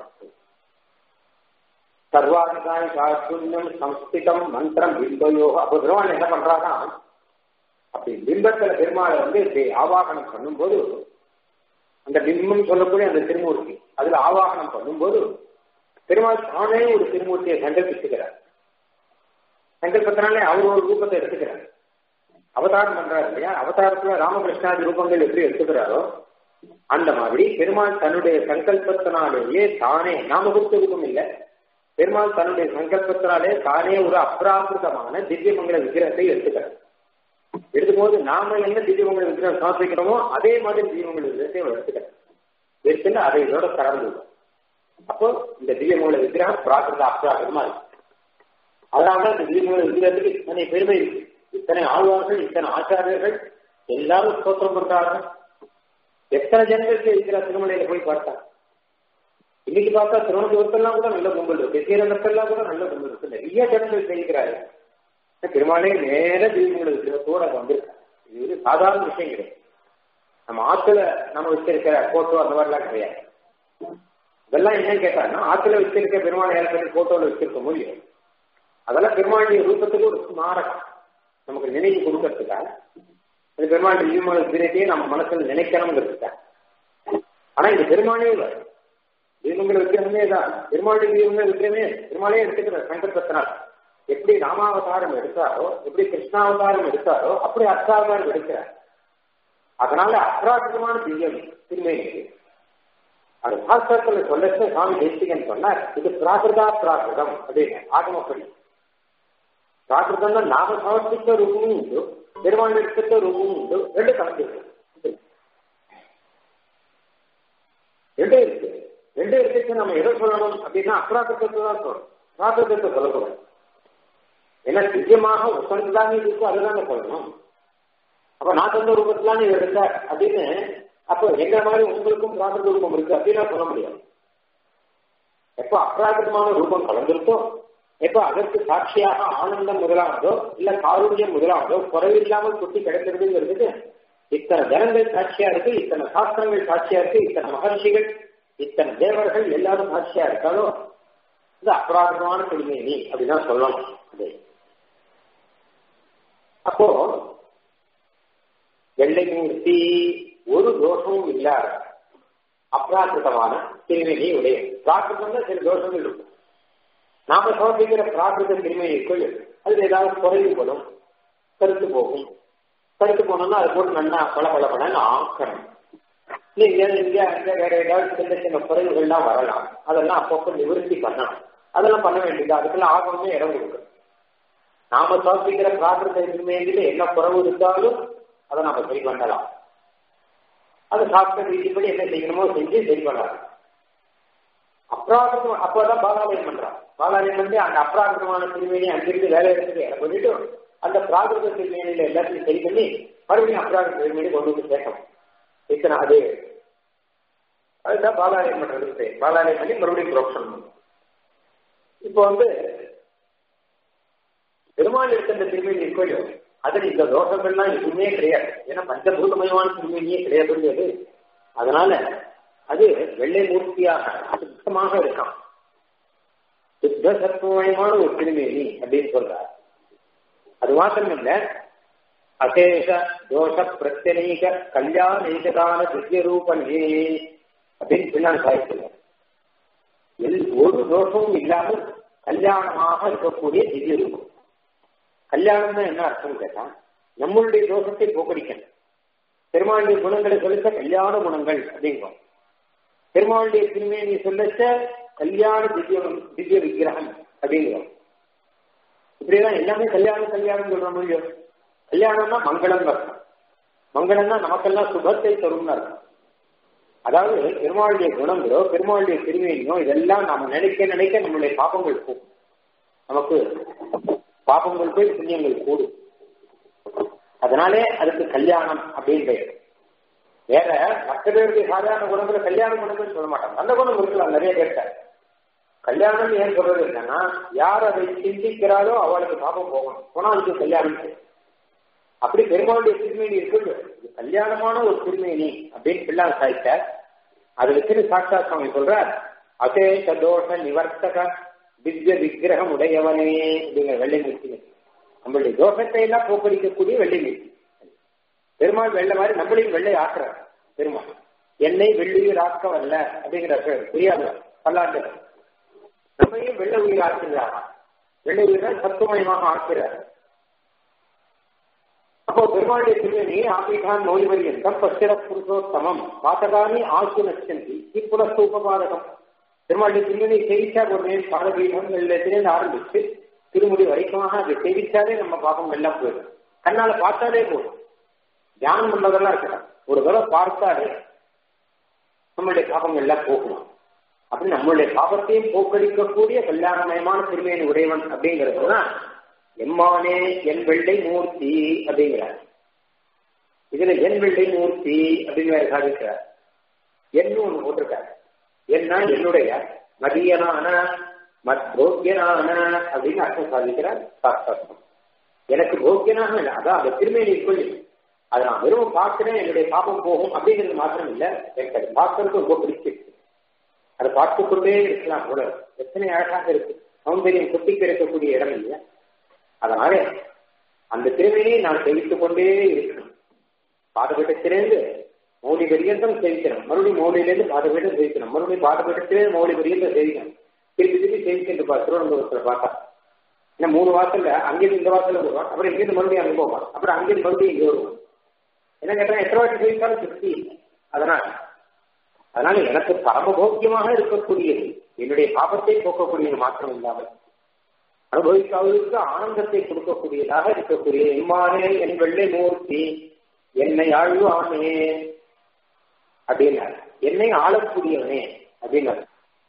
A: சர்வாதிகாரி காத்துண்யம் சம்ஸ்கிருதம் மந்திரம் பிம்பயோக அப்போ பெருமாள் என்ன பண்றாங்கன்னா அப்படி பிம்பத்துல பெருமாளை வந்து இப்படி ஆவாகனம் பண்ணும்போது அந்த பிம்பம் சொல்லக்கூடிய அந்த திருமூர்த்தி அதுல ஆவாகனம் பண்ணும்போது பெருமாள் தானே ஒரு திருமூர்த்தியை சங்கல்பிச்சுக்கிறார் சங்கல்பத்தினாலே அவர் ஒரு ரூபத்தை எடுத்துக்கிறார் அவதாரம் பண்றாரு இல்லையா அவதாரத்துல ராமகிருஷ்ணாதி ரூபங்கள் எப்படி எடுத்துக்கிறாரோ அந்த மாதிரி பெருமாள் தன்னுடைய சங்கல்பத்தினாலேயே தானே நாம கொடுத்த ரூபம் இல்லை பெருமாள் தன்னுடைய சங்கல்பத்தினாலே தானே ஒரு அப்ராகிருதமான திவ்யமங்கல விக்கிரகத்தை எடுத்துக்கிறார் எடுக்கும்போது நாம என்ன திவ்யமங்கல விக்கிரகம் சமர்ப்பிக்கிறோமோ அதே மாதிரி திவ்யமங்கல விக்கிரகத்தை அவர் எடுத்துக்கிறார் எடுத்துட்டு அதை இதோட கலந்து அப்போ இந்த திவ்யமங்கல விக்கிரகம் பிராகிருத அப்ராகிருதமா இருக்கு அதனால இந்த திவ்யமங்கல விக்கிரகத்துக்கு இத்தனை பெருமை இருக்கு இத்தனை ஆழ்வார்கள் இத்தனை ஆச்சாரியர்கள் எல்லாரும் ஸ்தோத்திரம் பண்றார்கள் எத்தனை ஜனங்களுக்கு இருக்கிற திருமலையில போய் பார்த்தா இன்னைக்கு பார்த்தா திருவனந்தபுரத்தெல்லாம் கூட நல்ல கும்பல் இருக்கு ஸ்ரீரங்கத்தெல்லாம் கூட நல்ல கும்பல் இருக்கு நிறைய ஜனங்கள் செய்கிறாரு பெருமாளே நேர தீபங்களை விக்கிரத்தோட வந்திருக்காங்க இது ஒரு சாதாரண விஷயம் கிடையாது நம்ம ஆத்துல நம்ம வச்சிருக்கிற போட்டோ அந்த மாதிரிலாம் கிடையாது இதெல்லாம் என்னன்னு கேட்டாங்கன்னா ஆத்துல வச்சிருக்க பெருமாள் ஏற்கனவே போட்டோல வச்சிருக்க முடியும் அதெல்லாம் பெருமாளுடைய ரூபத்துக்கு ஒரு ஸ்மாரகம் நமக்கு நினைவு கொடுக்கறதுக்காக இந்த பெருமாளுடைய தீபங்களை விக்கிரத்தையே நம்ம மனசுல நினைக்கணுங்கிறதுக்காக ஆனா இந்த பெருமாளே வரும் தீபங்களை விக்கிரமே தான் பெருமாளுடைய தீபங்களை விக்கிரமே பெருமாளே எடுத்துக்கிற சங்கல்பத்தினால் எப்படி ராமாவதாரம் எடுத்தாரோ எப்படி கிருஷ்ணாவதாரம் எடுத்தாரோ அப்படி அர்த்தாவதாரம் எடுக்கிறார் அதனால அப்ராகிரமான திவ்யம் திருமேனி அது சாஸ்திரத்துல சொல்லச்சு சுவாமி தேசிகன் சொன்னார் இது பிராகிருதா பிராகிருதம் அப்படின்னு ஆகமப்படி பிராகிருதம்னா நாம சமர்ப்பித்த ரூபமும் உண்டு பெருமாள் எடுத்த ரூபமும் உண்டு ரெண்டு கலந்து ரெண்டு இருக்கு ரெண்டு இருக்கு நம்ம எதை சொல்லணும் அப்படின்னா அப்ராகிருதத்தை தான் சொல்லணும் பிராகிருதத்தை சொல்லக்கூடாது ஏன்னா திவ்யமாக உட்காந்துதானே இருக்கோ அதுதானே சொல்லணும் அப்ப நான் சொந்த ரூபத்திலான எடுத்தார் அப்படின்னு அப்போ எங்க மாதிரி உங்களுக்கும் பிராகிருத ரூபம் இருக்கு அப்படின்னு சொல்ல முடியாது எப்போ அப்ராகிருதமான ரூபம் கலந்திருக்கோ எப்போ அதற்கு சாட்சியாக ஆனந்தம் முதலானதோ இல்ல காருண்யம் முதலானதோ குறைவில்லாமல் கொட்டி கிடைக்கிறதுங்கிறதுக்கு இத்தனை ஜனங்கள் சாட்சியா இருக்கு இத்தனை சாஸ்திரங்கள் சாட்சியா இருக்கு இத்தனை மகர்ஷிகள் இத்தனை தேவர்கள் எல்லாரும் சாட்சியா இருக்காலோ இது அபராதமான திருமேனி அப்படிதான் சொல்லணும் அது அப்போ வெள்ளைமூர்த்தி ஒரு தோஷமும் இல்லாத அப்ராகிருதமான திருமேனி உடைய பிராகிருதம்னா சில தோஷங்கள் இருக்கும் நாம சமர்ப்பிக்கிற பிராகிருத திருமேனிக்குள் அதுல ஏதாவது குறைவுபடும் கருத்து போகும் கருத்து போனோம்னா அது போட்டு நல்லா பல பல பலன்னு ஆக்கணும் நீங்க இங்க அங்க வேற ஏதாவது சின்ன சின்ன குறைவுகள்லாம் வரலாம் அதெல்லாம் அப்பப்போ நிவர்த்தி பண்ணணும் அதெல்லாம் பண்ண வேண்டியது அதுக்கெல்லாம் ஆகணுமே இடம் கொடுக்கணும் நாம சமர்ப்பிக்கிற பிராகிருத திருமேனியில என்ன குறவு இருந்தாலும் அதை நாம சரி பண்ணலாம் அது சாஸ்திர ரீதிப்படி என்ன செய்யணுமோ செஞ்சு சரி பண்ணலாம் அப்ராகிருதம் அப்பதான் பாலாலயம் பண்றான் பாலாலயம் வந்து அந்த அப்ராகிருதமான திருமேனி அங்கிருந்து வேலை எடுத்துட்டு இடம் பண்ணிட்டு அந்த பிராகிருத திருமேனியில எல்லாத்தையும் சரி பண்ணி மறுபடியும் அப்ராகிருத திருமேனி கொண்டு வந்து சேர்க்கணும் இத்தனை அது அதுதான் பாலாலயம் பண்றது பேர் பாலாலயம் பண்ணி மறுபடியும் புரோக்ஷன் பண்ணும் இப்போ வந்து பெருமாள் இருக்கின்ற திருமேனி இருக்கோ அதில் இந்த தோஷங்கள்லாம் எதுவுமே கிடையாது ஏன்னா பஞ்சபூதமயமான திருமேனியே கிடையாது அதனால அது வெள்ளை மூர்த்தியாக சுத்தமாக இருக்கான் சுத்த சத்துவமயமான ஒரு திருமேனி அப்படின்னு சொல்றார் அது மாத்திரம் இல்ல அசேஷ தோஷ பிரத்யநீக கல்யாணீகதான திவ்ய ரூபனே அப்படின்னு பின்னாடி சாய்க்கல ஒரு தோஷமும் இல்லாமல் கல்யாணமாக இருக்கக்கூடிய திவ்ய ரூபம் கல்யாணம்னா என்ன அர்த்தம் கேட்டா நம்மளுடைய தோஷத்தை போக்கடிக்கணும் பெருமாளுடைய குணங்களை சொல்லிச்ச கல்யாண குணங்கள் அப்படிங்கிறோம் பெருமாளுடைய திருமேனி சொல்லச்ச கல்யாண திவ்ய திவ்ய விக்கிரகம் அப்படிங்கிறோம் இப்படிதான் எல்லாமே கல்யாணம் கல்யாணம் சொல்ற முடியும் கல்யாணம்னா மங்களம் அர்த்தம் மங்களம்னா நமக்கெல்லாம் சுபத்தை தரும்னு அர்த்தம் அதாவது பெருமாளுடைய குணங்களோ பெருமாளுடைய திருமையினோ இதெல்லாம் நம்ம நினைக்க நினைக்க நம்மளுடைய பாப்பங்கள் போகும் நமக்கு பாப்பங்கள் போய் புண்ணியங்கள் கூடும் அதனாலே அதுக்கு கல்யாணம் அப்படின்னு பெயர் வேற மற்ற பேருடைய சாதாரண குணங்களை கல்யாண குணங்கள் சொல்ல மாட்டாங்க அந்த குணம் இருக்கலாம் நிறைய பேர்ட்ட கல்யாணம் ஏன் சொல்றது என்னன்னா யார் அதை சிந்திக்கிறாரோ அவளுக்கு பாப்பம் போகணும் போனா அதுக்கு கல்யாணம் அப்படி பெருமாளுடைய திருமேனி இருக்குது இது கல்யாணமான ஒரு திருமேனி அப்படின்னு பிள்ளார் சாய்த்த அது வச்சு சாட்சா சுவாமி சொல்ற அசேஷ தோஷ நிவர்த்தக திவ்ய விக்கிரகம் உடையவனே அப்படிங்கிற வெள்ளை மூர்த்தி நம்மளுடைய தோஷத்தை எல்லாம் போக்கடிக்கக்கூடிய வெள்ளை மூர்த்தி பெருமாள் வெள்ளை மாதிரி நம்மளையும் வெள்ளை ஆக்குற பெருமாள் என்னை வெள்ளியூர் ஆக்க வரல அப்படிங்கிற புரியாது பல்லாண்டு நம்மையும் வெள்ளை உயிர் ஆக்குகிறார் வெள்ளை உயிரை சத்துவமயமாக ஆக்குகிறார் அப்போ பெருமாளுடைய திருமணி ஆபிகான் மௌலிபரியந்தம் பசிர புருஷோத்தமம் பாத்தகானி ஆசு நச்சந்தி இப்புலஸ்து உபபாதகம் பெருமாளுடைய திருமணி செய்திச்சா உடனே பாதபீடம் வெள்ளத்திலேருந்து ஆரம்பிச்சு திருமுடி வரைக்குமாக அதை செய்திச்சாலே நம்ம பாப்பம் எல்லாம் போயிடும் கண்ணால பார்த்தாலே போதும் தியானம் பண்ணதெல்லாம் இருக்கலாம் ஒரு தடவை பார்த்தாலே நம்மளுடைய பாபங்கள் எல்லாம் போகணும் அப்படி நம்மளுடைய பாபத்தையும் போக்கடிக்கக்கூடிய கல்யாணமயமான திருமேனி உடையவன் அப்படிங்கிறதுதான் எம்மானே என் வெள்ளை மூர்த்தி அப்படிங்கிறார் இதுல என் வெள்ளை மூர்த்தி அப்படின்னு சாதிக்கிறார் என்ன ஒண்ணு போட்டிருக்காரு என்ன என்னுடைய மதியனான மத்போக்கியனான அப்படின்னு அர்த்தம் சாதிக்கிறார் சாஸ்திரம் எனக்கு போக்கியனாக இல்லை அதான் அந்த திருமேனி கொள்ளி அதை நான் வெறும் பார்க்கிறேன் என்னுடைய பாப்பம் போகும் அப்படிங்கிறது மாத்திரம் இல்லை எனக்கு அது பார்க்கறது ரொம்ப பிடிச்சிருக்கு அதை பார்த்து கொண்டே இருக்கலாம் கூட எத்தனை அழகாக இருக்கு சௌந்தரியம் கொட்டிக்கு இருக்கக்கூடிய இடம் இல்லை அதனால அந்த திருமையை நான் செவித்துக் கொண்டே இருக்கணும் பாதபீட்டத்திலேருந்து மௌலி பரியந்தம் சேவிக்கணும் மறுபடியும் மௌலியிலேருந்து பாதபீட்டம் சேவிக்கணும் மறுபடியும் பாதபீட்டத்திலேருந்து மௌலி பரியந்தம் சேவிக்கணும் திருப்பி திருப்பி சேவிக்கிட்டு பா திருவனந்தபுரத்தில் பார்த்தா ஏன்னா மூணு வாசல்ல அங்கிருந்து இந்த வாசல்ல வருவான் அப்புறம் இங்கிருந்து மறுபடியும் அங்கே போவான் அப்புறம் அங்கிருந்து மறுபடியும் இங்கே வருவான் என்ன கேட்டா எத்தனை வாட்டி சேவித்தாலும் திருப்தி அதனால அதனால எனக்கு பரமபோக்கியமாக இருக்கக்கூடியது என்னுடைய பாபத்தை போக்கக்கூடியது மாத்திரம் இல்லாமல் அனுபவிக்காதவருக்கு ஆனந்தத்தை கொடுக்கக்கூடியதாக இருக்கக்கூடிய எம்மானே என் வெள்ளை மூர்த்தி என்னை ஆழ்வானே அப்படின்னார் என்னை ஆளக்கூடியவனே அப்படின்னார்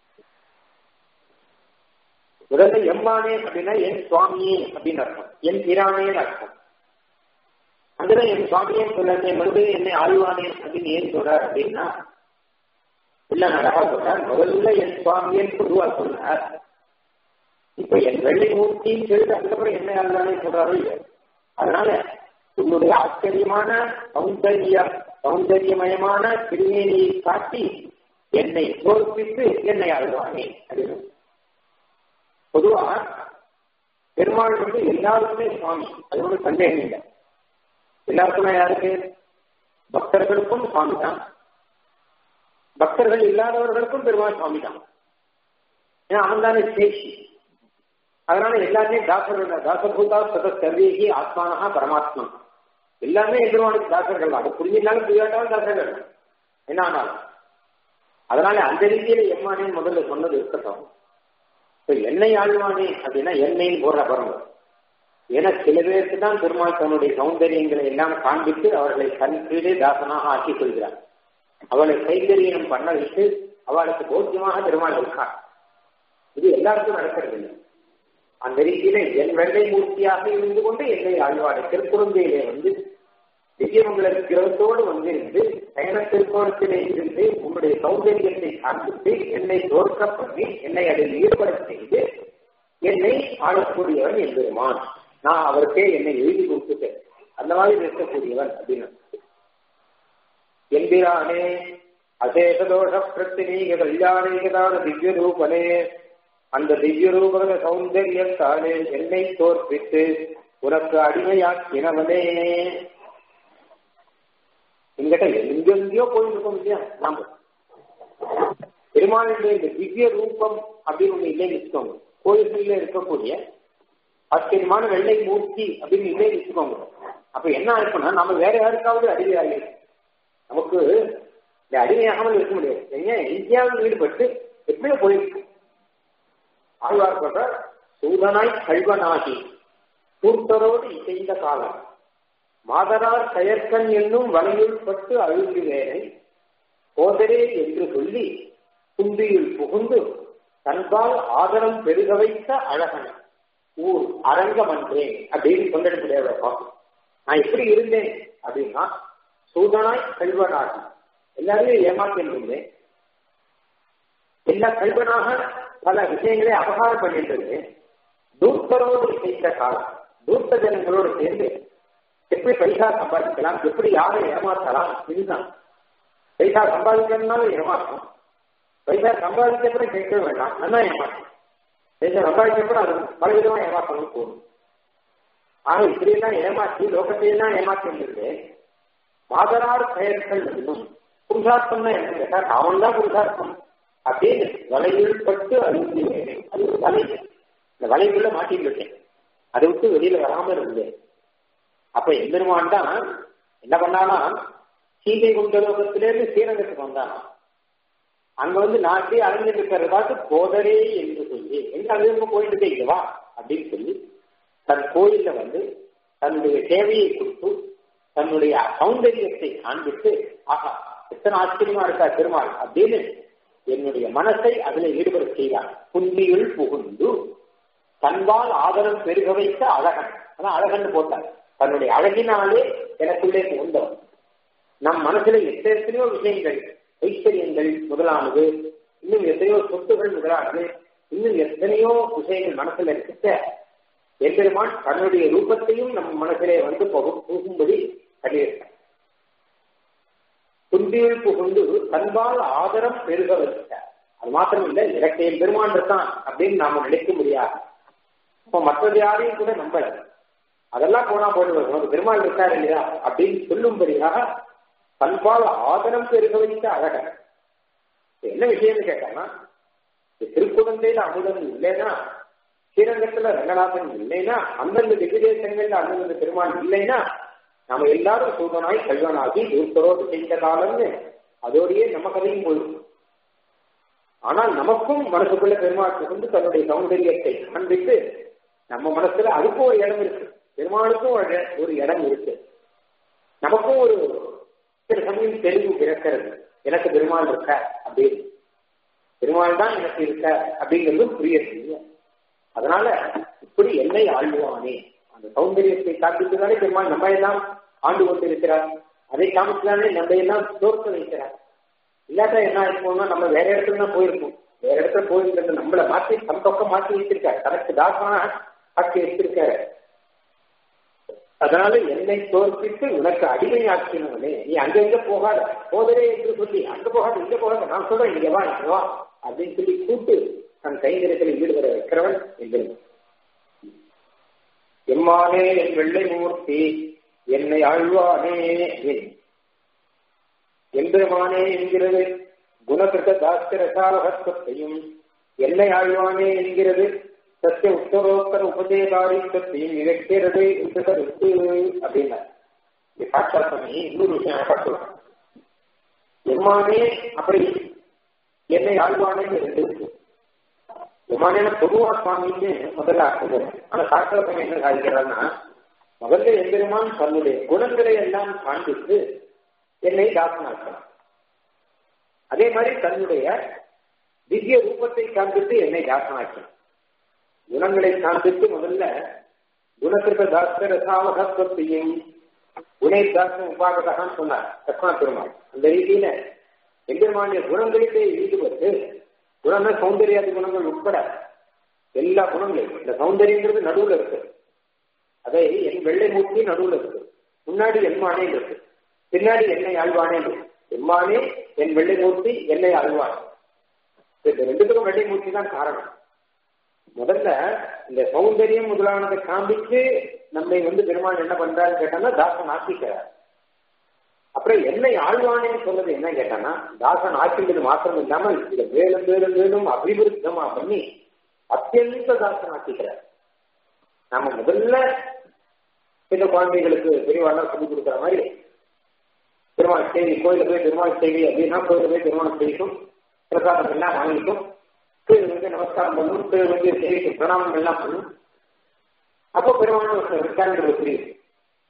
A: முதல்ல எம்மானே அப்படின்னா என் சுவாமியே அப்படின்னு அர்த்தம் என் பிரானேன்னு அர்த்தம் அங்கதான் என் சுவாமியே சொல்லாதே மறுபடியும் என்னை ஆழ்வானே அப்படின்னு ஏன் சொல்றார் அப்படின்னா இல்ல அழகா சொல்றார் முதல்ல என் சுவாமியன் பொதுவா சொன்னார் இப்ப என் வெள்ளை மூர்த்தின்னு சொல்லிட்டு அதுக்கப்புறம் என்ன ஆழ்வானே சொல்றாரோ இல்லையா அதனால உன்னுடைய ஆச்சரியமான சௌந்தரிய சௌந்தரியமயமான திருமேனியை காட்டி என்னை தோற்பித்து என்னை ஆழ்வானே அப்படின்னு பொதுவா பெருமாள் வந்து எல்லாருக்குமே சுவாமி அது ஒன்றும் சந்தேகம் இல்லை எல்லாருக்குமே யாருக்கு பக்தர்களுக்கும் சுவாமி தான் பக்தர்கள் இல்லாதவர்களுக்கும் பெருமாள் சுவாமி தான் ஏன்னா அவன் தானே சேஷி அதனால எல்லாமே தாசர்கள் தாசபூதா சத சர்வேகி ஆத்மானஹா பரமாத்மா எல்லாமே எதிர்வானுக்கு தாசர்கள் அது புரிஞ்சிருந்தாலும் புரியாட்டாலும் தாசர்கள் என்ன ஆனாலும் அதனால அந்த ரீதியில எம்மானே முதல்ல சொன்னது இருக்கட்டும் இப்ப என்னை ஆழ்வானே அப்படின்னா என்னைன்னு போடுற பாருங்க ஏன்னா சில பேருக்கு தான் பெருமாள் தன்னுடைய சௌந்தரியங்களை எல்லாம் காண்பித்து அவர்களை தன் கீழே தாசனாக ஆக்கிக் கொள்கிறார் அவளை கைங்கரியம் பண்ண வைத்து அவளுக்கு போக்கியமாக பெருமாள் இருக்கார் இது எல்லாருக்கும் நடக்கிறது இல்லை அந்த ரீதியில என் வெள்ளை மூர்த்தியாக இருந்து கொண்டு என்னை ஆழ்வாடு திருக்குழந்தையிலே வந்து திவ்யமங்கல கிரகத்தோடு வந்திருந்து பயண திருக்கோணத்திலே இருந்து உன்னுடைய சௌந்தரியத்தை காண்பித்து என்னை தோற்க பண்ணி என்னை அதில் ஈடுபட செய்து என்னை ஆளக்கூடியவன் என்பெருமான் நான் அவருக்கே என்னை எழுதி கொடுத்துட்டேன் அந்த மாதிரி இருக்கக்கூடியவன் அப்படின்னு எம்பிரானே அசேஷதோஷ பிரத்தினீக கல்யாணீகதான திவ்ய ரூபனே அந்த திவ்ய ரூபக சௌந்தரியத்தாலே என்னை தோற்பித்து உனக்கு அடிமையாக்கினவனே எங்கிட்ட எங்கெங்கயோ போயிருக்கோம் இல்லையா நாம பெருமாளுடைய இந்த திவ்ய ரூபம் அப்படின்னு ஒண்ணு இல்லைன்னு வச்சுக்கோங்க கோயில்களில் இருக்கக்கூடிய ஆச்சரியமான வெள்ளை மூர்த்தி அப்படின்னு இல்லைன்னு வச்சுக்கோங்க அப்ப என்ன ஆயிருக்கும்னா நம்ம வேற யாருக்காவது அடிமையாகி நமக்கு இந்த அடிமையாகாமல் இருக்க முடியாது ஏங்க இந்தியாவில் ஈடுபட்டு எப்படியோ போயிருக்கு ஆழ்வார் சொல்ற சூதனாய் கல்வனாகி கூட்டரோடு இசைந்த காலம் மாதரார் செயற்கண் என்னும் வலையுள் பட்டு அழுகிறேனை போதரே என்று சொல்லி குந்தியில் புகுந்து தன்பால் ஆதரம் பெருக வைத்த அழகன் ஊர் அரங்கம் அன்றேன் அப்படின்னு கொண்டெடுக்க நான் எப்படி இருந்தேன் அப்படின்னா சூதனாய் கல்வனாகி எல்லாரையும் ஏமாற்றிட்டு இருந்தேன் எல்லா கல்வனாக பல விஷயங்களை அபகாரம் பண்ணிட்டு இருந்தேன் தூர்த்தரோடு செய்த காலம் தூர்த்த ஜனங்களோடு சேர்ந்து எப்படி பைசா சம்பாதிக்கலாம் எப்படி யாரை ஏமாற்றலாம் இதுதான் பைசா சம்பாதிக்கணும்னாலும் ஏமாற்றம் பைசா சம்பாதிக்கப்பறம் கேட்க வேண்டாம் நல்லா ஏமாற்றம் பைசா சம்பாதிக்கப்பறம் அது பல விதமா ஏமாற்றணும் போகும் ஆக இப்படியெல்லாம் ஏமாற்றி லோகத்தையெல்லாம் ஏமாற்றி மாதரார் பெயர்கள் என்னும் புருஷார்த்தம்னா என்ன கேட்டா அவன் தான் புருஷார்த்தம் அப்படின்னு வலையில் பட்டு அழிஞ்சு அது ஒரு வலை இந்த வலைக்குள்ள மாட்டிட்டு விட்டேன் அதை விட்டு வெளியில வராம இருந்தேன் அப்ப எம்பெருமான் தான் என்ன பண்ணானா சீதை குண்ட லோகத்திலேருந்து ஸ்ரீரங்கத்துக்கு வந்தானா அங்க வந்து நாட்டி அலைஞ்சிட்டு இருக்கிறத பார்த்து போதரே என்று சொல்லி எங்க அங்க போயிட்டு இங்க வா அப்படின்னு சொல்லி தன் கோயில்ல வந்து தன்னுடைய சேவையை கொடுத்து தன்னுடைய சௌந்தரியத்தை காண்பித்து ஆஹா எத்தனை ஆச்சரியமா இருக்கா திருமால் அப்படின்னு என்னுடைய மனசை அதுல ஈடுபட செய்தார் புன்னியுள் புகுந்து தன்பால் ஆதரம் பெருக வைத்த அழகன் அதான் அழகன் போட்டார் தன்னுடைய அழகினாலே எனக்குள்ளே புகுந்தவன் நம் மனசுல எத்தனையோ விஷயங்கள் ஐஸ்வர்யங்கள் முதலானது இன்னும் எத்தனையோ சொத்துகள் முதலானது இன்னும் எத்தனையோ விஷயங்கள் மனசுல இருக்க எம்பெருமான் தன்னுடைய ரூபத்தையும் நம் மனசிலே வந்து புகும்படி பண்ணியிருக்கார் துன்பியில் புகுந்து தன்பால் ஆதரம் பெருக வைத்தார் அது மாத்திரம் இல்லை எனக்கு என் பெருமான் இருக்கான் அப்படின்னு நாம நினைக்க முடியாது அப்ப மற்றது யாரையும் கூட நம்பல அதெல்லாம் போனா போட்டு உனக்கு பெருமாள் இருக்காரு இல்லையா அப்படின்னு சொல்லும்படியாக தன்பால் ஆதரம் பெருக வைத்த அழகன் என்ன விஷயம்னு கேட்டாங்கன்னா திருக்குழந்தையில அமுதன் இல்லைன்னா ஸ்ரீரங்கத்துல ரங்கநாதன் இல்லைன்னா அந்தந்த திவ்யதேசங்கள்ல அந்தந்த பெருமான் இல்லைன்னா நம்ம எல்லாரும் சூதனாய் கல்வனாகி தூர்த்தரோடு செய்த காலம்னு அதோடையே நம்ம கதையும் போயிடும் ஆனால் நமக்கும் மனசுக்குள்ள பெருமாள் புகுந்து தன்னுடைய சௌந்தரியத்தை காண்பித்து நம்ம மனசுல அதுக்கும் ஒரு இடம் இருக்கு பெருமாளுக்கும் ஒரு இடம் இருக்கு நமக்கும் ஒரு சில சமயம் தெளிவு பிறக்கிறது எனக்கு பெருமாள் இருக்க அப்படின்னு பெருமாள் தான் எனக்கு இருக்க அப்படிங்கிறதும் புரியறது அதனால இப்படி என்னை ஆழ்வானே அந்த சௌந்தரியத்தை காண்பித்ததாலே பெருமாள் நம்ம எல்லாம் ஆண்டு கொண்டிருக்கிறார் அதை காமிச்சதாலே நம்ம எல்லாம் தோற்க வைக்கிறார் இல்லாட்டா என்ன ஆயிருப்போம்னா நம்ம வேற இடத்துல தான் போயிருப்போம் வேற இடத்துல போயிருக்கிறது நம்மளை மாற்றி தம் பக்கம் மாற்றி வச்சிருக்காரு தனக்கு தாசமான ஆட்சி வச்சிருக்காரு அதனால என்னை தோற்பித்து உனக்கு அடிமையாக்கினவனே நீ அங்க எங்க போகாத போதரே என்று சொல்லி அங்க போகாத இங்க போகாத நான் சொல்றேன் இங்க வா இங்க வா அப்படின்னு சொல்லி கூட்டு தன் கைங்கரியத்தில் ஈடுபட வைக்கிறவன் என்கிறேன் எம்மானே என் வெள்ளை மூர்த்தி என்னை ஆழ்வானே எம்பெருமானே என்கிறது குணகிருத தாஸ்திரசாலகத்துவத்தையும் என்னை ஆழ்வானே என்கிறது சத்திய உத்தரோத்தர உபதேகாரித்தத்தையும் இழக்கிறது என்று கருத்து அப்படின்னா சாட்சாத்தமே இன்னொரு விஷயம் பார்க்கலாம் எம்மானே அப்படி என்னை ஆழ்வானே இருக்கு எம்மானே பொதுவா சுவாமின்னு முதல்ல ஆக்குது ஆனா சாட்சாத்தம் என்ன சாதிக்கிறான்னா முதல்ல எம்பெருமான் தன்னுடைய குணங்களை எல்லாம் காண்பித்து என்னை தாசனாக்கிறான் அதே மாதிரி தன்னுடைய திவ்ய ரூபத்தை காண்பித்து என்னை தாசனாக்கிறான் குணங்களை காண்பித்து முதல்ல குணத்திற்கு தாஸ்த ரசாவகத்துவத்தையும் குணை தாசன உபாகதான் சொன்னார் லக்ஷ்மண பெருமாள் அந்த ரீதியில எம்பெருமானிய குணங்களிலே ஈடுபட்டு குணங்கள் சௌந்தர்யாதி குணங்கள் உட்பட எல்லா குணங்களையும் இந்த சௌந்தரியங்கிறது நடுவில் இருக்கு அதை என் வெள்ளை மூர்த்தி நடுவில் இருக்கு முன்னாடி என்மானே இருக்கு பின்னாடி என்னை ஆழ்வானே எம்மானே என் வெள்ளை மூர்த்தி என்னை ஆழ்வான் இந்த ரெண்டுத்துக்கும் வெள்ளை மூர்த்தி தான் காரணம் முதல்ல இந்த சௌந்தரியம் முதலானதை காண்பிச்சு நம்மை வந்து பெருமாள் என்ன பண்றாரு கேட்டான்னா தாசன் ஆக்கிக்கிறார் அப்புறம் என்னை ஆழ்வானேன்னு சொன்னது என்ன கேட்டான்னா தாசன் ஆக்கின்றது மாத்திரம் இல்லாமல் இதை மேலும் மேலும் மேலும் அபிவிருத்தமா பண்ணி அத்தியந்த தாசன் ஆக்கிக்கிறார் நாம முதல்ல சின்ன குழந்தைகளுக்கு பெரியவாழ்லாம் சொல்லிக் கொடுக்குற மாதிரி பெருமாள் செய்தி கோயில போய் பெருமாள் செய்தி அப்படின்னா கோயில போய் பெருமாள் செய்யும் பிரசாதம் எல்லாம் வாங்கிக்கும் கீழ் வந்து நமஸ்காரம் பண்ணும் கீழ் வந்து செய்தி பிரணாமம் எல்லாம் பண்ணும் அப்போ பெருமாள் இருக்காருன்றது புரியும்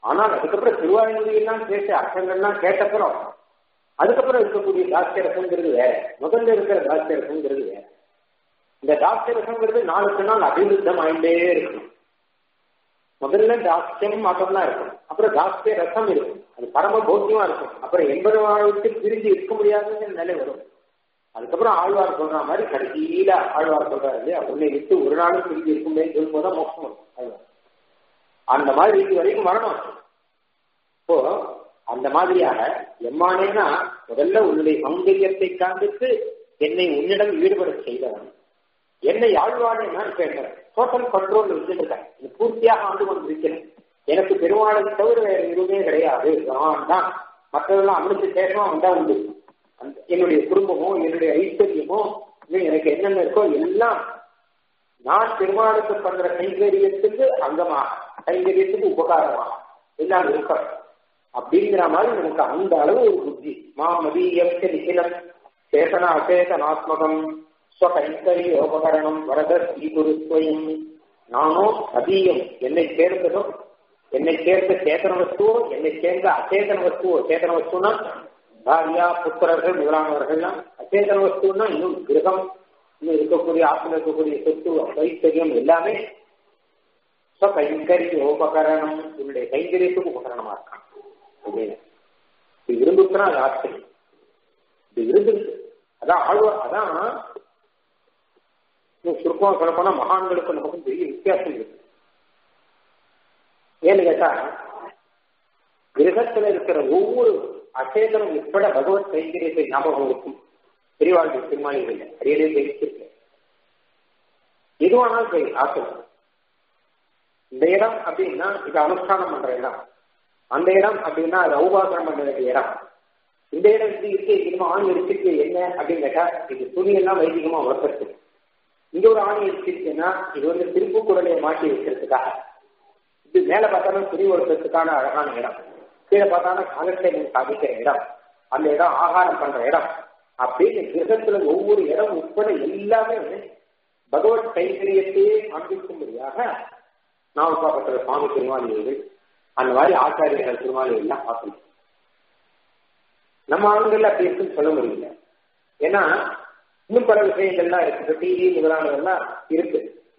A: ஆனால் அதுக்கப்புறம் திருவாயூரியெல்லாம் கேட்டு அர்த்தங்கள்லாம் கேட்டப்புறம் அதுக்கப்புறம் இருக்கக்கூடிய தாஸ்ய ரசங்கிறது வேற முதல்ல இருக்கிற தாஸ்ய ரசங்கிறது வேற இந்த தாஸ்ய ரசங்கிறது நாளுக்கு நாள் அபிவிருத்தம் ஆயிட்டே இருக்கும் முதல்ல தாஸ்யம் மட்டும்தான் இருக்கும் அப்புறம் தாஸ்ய ரசம் இருக்கும் அது பரம போக்கியமா இருக்கும் அப்புறம் எண்பது விட்டு பிரிஞ்சு இருக்க முடியாதுங்கிற நிலை வரும் அதுக்கப்புறம் ஆழ்வார் சொல்ற மாதிரி கடைசியில ஆழ்வார் சொல்றாரு இல்லையா உன்னை விட்டு ஒரு நாளும் பிரிஞ்சு இருக்கும் சொல்லும் போதுதான் மோசம் வரும் ஆழ்வார் அந்த மாதிரி இது வரைக்கும் வரணும் இப்போ அந்த மாதிரியாக எம்மானேனா முதல்ல உன்னுடைய சௌந்தரியத்தை காண்பித்து என்னை உன்னிடம் ஈடுபட செய்தவன் என்னை ஆழ்வானே நான் கேட்கிறேன் டோட்டல் கண்ட்ரோல் வச்சுருக்கேன் இது பூர்த்தியாக ஆண்டு கொண்டு இருக்கிறேன் எனக்கு பெருமாளை தவிர வேற எதுவுமே கிடையாது பகவான் தான் மற்றதெல்லாம் அமிர்த சேஷமா வந்தா உண்டு என்னுடைய குடும்பமோ என்னுடைய ஐஸ்வர்யமோ இன்னும் எனக்கு என்னென்ன இருக்கோ எல்லாம் நான் பெருமாளுக்கு பண்ற கைங்கரியத்துக்கு அங்கமாக கைங்கரியத்துக்கு உபகாரமாக எல்லாம் இருக்க அப்படிங்கிற மாதிரி நமக்கு அந்த அளவு ஒரு புத்தி மாமதீயம் நிகிலம் சேதன அச்சேதனாத்மகம் ஸ்வகைங்கரியோபகரணம் வரத ஸ்ரீகுருஸ்வயம் நானோ அதீயம் என்னை சேர்ந்ததோ என்னை சேர்ந்த சேதன வஸ்துவோ என்னை சேர்ந்த அச்சேதன வஸ்துவோ சேதன வஸ்துனா பாரியா புத்திரர்கள் முதலானவர்கள்லாம் அச்சேதன வஸ்துன்னா இன்னும் கிரகம் இன்னும் இருக்கக்கூடிய ஆத்துல இருக்கக்கூடிய சொத்து வைத்தரியம் எல்லாமே கைங்கரிய உபகரணம் உன்னுடைய கைங்கரியத்துக்கு உபகரணமா இருக்கான் அப்படின்னு இது இருந்துச்சுன்னா அது ஆச்சரியம் இது இருந்துச்சு அதான் ஆழ்வார் அதான் சுருக்கமா சொல்ல போனா மகான்களுக்கு நமக்கும் பெரிய வித்தியாசம் இருக்கு ஏன்னு கேட்டா கிரகத்துல இருக்கிற ஒவ்வொரு அச்சேதனம் உட்பட பகவத் கைங்கரியத்தை ஞாபகம் இருக்கும் பெரியவாழ்வு திருமாளிகள் அடியடே தெரிவிச்சிருக்கேன் எதுவானாலும் சரி ஆசனம் இந்த இடம் அப்படின்னா இது அனுஷ்டானம் பண்ற இடம் அந்த இடம் அப்படின்னா அது ஔபாசனம் பண்ண வேண்டிய இடம் இந்த இடம் இது இருக்கு இன்னும் ஆணி இருக்கு என்ன அப்படின்னு கேட்டா இது துணியெல்லாம் வைதிகமா வளர்க்கறது இங்க ஒரு ஆணி இருக்குன்னா இது வந்து திருப்பு குரலையை மாட்டி வைக்கிறதுக்காக இது மேல பார்த்தாலும் துணி வளர்க்கறதுக்கான அழகான இடம் கீழே பார்த்தாலும் காலத்தை சாதிக்கிற இடம் அந்த இடம் ஆகாரம் பண்ற இடம் அப்படின்னு கிரகத்துல ஒவ்வொரு இடம் உட்பட எல்லாமே பகவத் கைங்கரியத்தையே காண்பிக்கும்படியாக நாவல்பாக்கத்துல சுவாமி திருமாளிகள் அந்த மாதிரி ஆச்சாரியர்கள் திருமாளிகள் எல்லாம் பார்க்கணும் நம்ம ஆளுங்கள்ல அப்படி இருக்குன்னு சொல்ல முடியல ஏன்னா இன்னும் பல விஷயங்கள்லாம் இருக்கு டிவி முதலானதெல்லாம் இருக்கு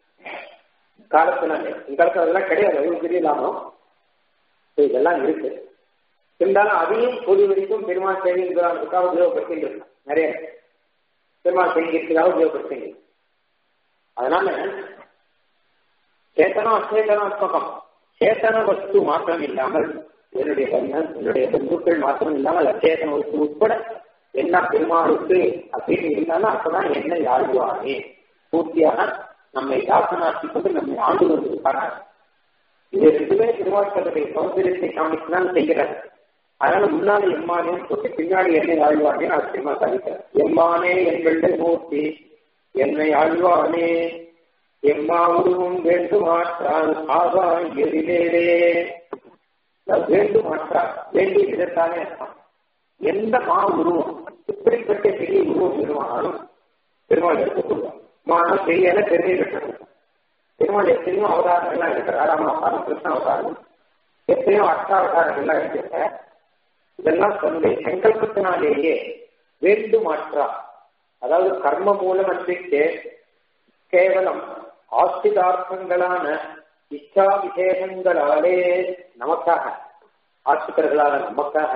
A: காலத்தினால இந்த காலத்துல அதெல்லாம் கிடையாது அது பெரிய லாபம் இதெல்லாம் இருக்கு இருந்தாலும் அதையும் பொது வரைக்கும் பெருமாள் செய்திருக்கிறாங்க உபயோகப்படுத்திட்டு இருக்கான் நிறைய பெருமாள் செய்திருக்கிறதாக உபயோகப்படுத்திங்க அதனால சேத்தனா அச்சேதனாத்மகம் சேத்தன வஸ்து மாத்திரம் இல்லாமல் என்னுடைய கண்ணன் என்னுடைய பந்துக்கள் மாத்திரம் இல்லாமல் அச்சேதன வஸ்து உட்பட என்ன பெருமாளுக்கு அப்படின்னு இருந்தாலும் அப்பதான் என்ன யாழ்வானே பூர்த்தியாக நம்மை சாசனாக்கி கொண்டு நம்மை ஆண்டு வந்திருக்காங்க இது ரெண்டுமே திருவாசகத்துடைய சௌந்தரியத்தை காமிச்சுதான் செய்கிறார் அதனால முன்னாடி எம்மானே சொல்லி பின்னாடி என்னை ஆழ்வானே ஆச்சரியமா சாதிக்கிறார் எம்மானே எங்கள் மூர்த்தி என்னை ஆழ்வானே எம்மா உருவம் வேண்டுமாற்றால் ஆவா எதிரே வேண்டுமாற்றால் வேண்டிய விதத்தானே எந்த மா உருவம் இப்படிப்பட்ட பெரிய உருவம் பெருமானாலும் பெருமாள் எடுத்துக்கொள்வார் மானம் பெரியன பெருமை கட்டணும் பெருமாள் எத்தனையோ அவதாரங்கள்லாம் இருக்கிறார் ராம அவதாரம் கிருஷ்ண அவதாரம் எத்தனையோ அஷ்டாவதாரங்கள்லாம் இருக்கிற இதெல்லாம் தன்னுடைய சங்கல்பத்தினாலேயே வேண்டுமாற்றா அதாவது கர்ம மூலமற்றிக்கு கேவலம் ஆஸ்திகார்த்தங்களான இச்சா விசேஷங்களாலே நமக்காக ஆஸ்திகர்களான நமக்காக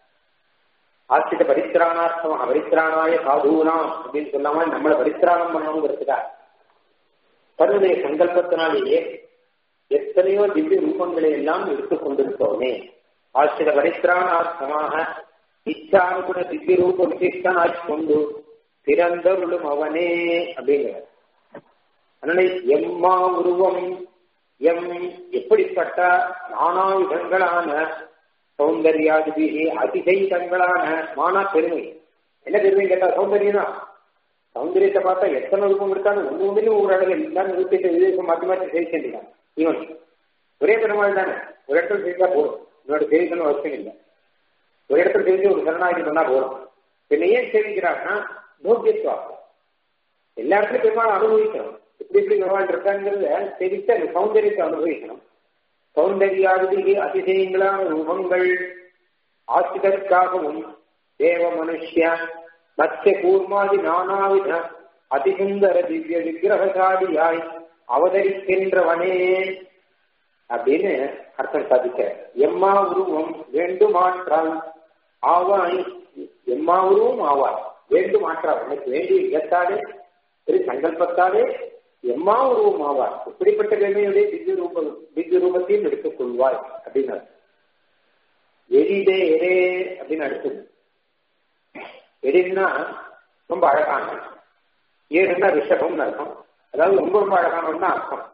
A: ஆஸ்திக பரித்திராணார்த்தம் பரித்திராணாய சாதுனாம் அப்படின்னு சொல்லாம நம்மளை பரித்திராணம் பண்ணணுங்கிறதுக்காக தன்னுடைய சங்கல்பத்தினாலேயே எத்தனையோ திவ்ய ரூபங்களை எல்லாம் எடுத்துக் கொண்டிருக்கோமே ஆசிர பரித்திராணார்த்தமாக இச்சானுகுண திவ்ய ரூப விசிஷ்டனாய் கொண்டு பிறந்தருளும் அவனே அப்படிங்கிற அதனால எம்மா உருவம் எம் எப்படிப்பட்ட நானாயுதங்களான சௌந்தர்யாதிபி அதிசயிதங்களான மானா பெருமை என்ன பெருமை கேட்டா சௌந்தரியம் தான் சௌந்தரியத்தை பார்த்தா எத்தனை ரூபம் இருக்கான்னு ஒன்று ஒன்றிலும் ஒரு இடத்துல இல்லாம நிறுத்திட்டு விதேசம் மாற்றி மாற்றி சேவிச்சிருக்கான் இவன் ஒரே பெருமாள் தானே ஒரு இடத்துல செய்தா போதும் இன்னொரு சேவிக்கணும் அவசியம் இல்லை ஒரு இடத்துல தெரிஞ்சு ஒரு சரணாகி பண்ணா போதும் என்ன ஏன் சேவிக்கிறான்னா போக்கியத்துவம் எல்லா இடத்துலயும் பெருமாள் அனுபவிக்கணும் இப்படி இப்படி பெருமாள் இருக்காங்கிறத தெரிவித்து அந்த சௌந்தரியத்தை அனுபவிக்கணும் சௌந்தர்யாதிக அதிசயங்களான ரூபங்கள் ஆசிரியருக்காகவும் தேவ மனுஷ்ய மத்திய கூர்மாதி நானாவித அதிசுந்தர திவ்ய விக்கிரகசாலியாய் அவதரிக்கின்றவனே அப்படின்னு அர்த்தம் சாதிக்க எம்மா உருவம் வேண்டுமாற்றால் ஆவாய் எம்மா உருவம் ஆவாய் வேண்டுமாற்றால் உனக்கு வேண்டிய இடத்தாலே திரு சங்கல்பத்தாலே எம்மா உருவம் ஆவாய் இப்படிப்பட்ட வேலையுடைய திவ்ய ரூபம் திவ்ய ரூபத்தையும் எடுத்துக் கொள்வாய் அப்படின்னு எரிதே எரே அப்படின்னு அடுத்தது எரின்னா ரொம்ப அழகான ஏறுன்னா ரிஷபம்னு அர்த்தம் அதாவது ரொம்ப ரொம்ப அழகானவன் அர்த்தம்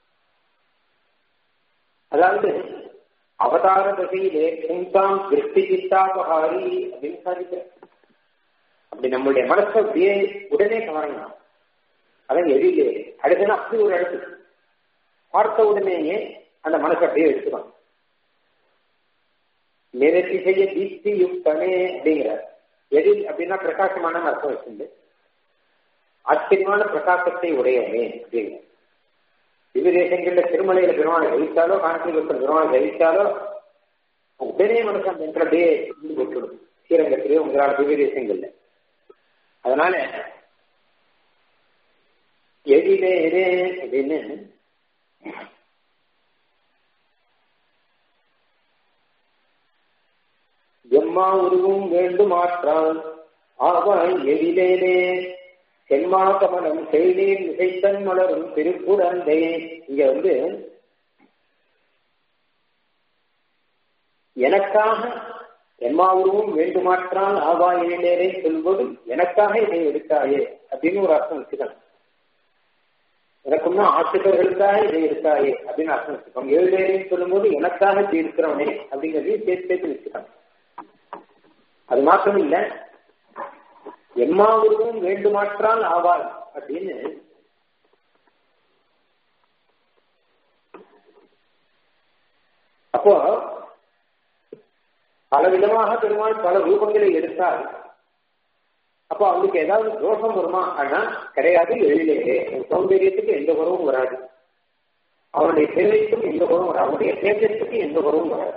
A: அதாவது அவதார தசையிலே புங்காம் திருஷ்டி சித்தாபகாரி அப்படின்னு சாதிக்கிற அப்படி நம்மளுடைய மனசை அப்படியே உடனே கவரணும் அதான் எதிலே அடுத்தது அப்படி ஒரு அழுத்து பார்த்த உடனேயே அந்த மனசை அப்படியே எடுத்துக்கணும் நிறத்தி செய்ய தீப்தி யுக்தனே அப்படிங்கிறார் எதில் அப்படின்னா பிரகாசமான அர்த்தம் வச்சுண்டு ஆச்சரியமான பிரகாசத்தை உடையவனே அப்படிங்கிற விவிதேசங்கள்ல திருமலையில பெருமாளை ஜெயித்தாலோ காஞ்சிபுரத்தில் பெருமாளை ஜெயித்தாலோ உடனே மனசு அந்த இடத்துல அப்படியே விட்டுடும் ஸ்ரீரங்கத்திலே உங்களால் விவிதேசங்கள்ல அதனால எதிலே எதே அப்படின்னு எம்மா உருவும் வேண்டுமாற்றால் ஆவாய் எதிலேனே செம்மா கமலம் செய்தீர் இசைத்தன் மலரும் திருக்குடந்தை இங்க வந்து எனக்காக எம்மா உருவும் வேண்டுமாற்றால் ஆவா எழிலேரே சொல்வதும் எனக்காக இதை எடுத்தாயே அப்படின்னு ஒரு அர்த்தம் வச்சுக்கணும் எனக்குன்னா ஆசிரியர்களுக்காக இதை எடுத்தாயே அப்படின்னு அர்த்தம் வச்சுக்கோங்க ஏழேரேன்னு சொல்லும்போது எனக்காக இது இருக்கிறவனே அப்படிங்கிறதையும் சேர்த்து சேர்த்து வச்சுக்கணும் அது மாத்திரம் இல்ல எம்மா உருவம் வேண்டுமாற்றால் ஆவாள் அப்படின்னு அப்போ பல விதமாக பெருமாள் பல ரூபங்களை எடுத்தால் அப்போ அவனுக்கு ஏதாவது தோஷம் வருமா ஆனா கிடையாது எழிலே சௌந்தரியத்துக்கு எந்த குறவும் வராது அவனுடைய சேவைக்கும் எந்த குறவும் வராது அவனுடைய தேஜத்துக்கு எந்த குறவும் வராது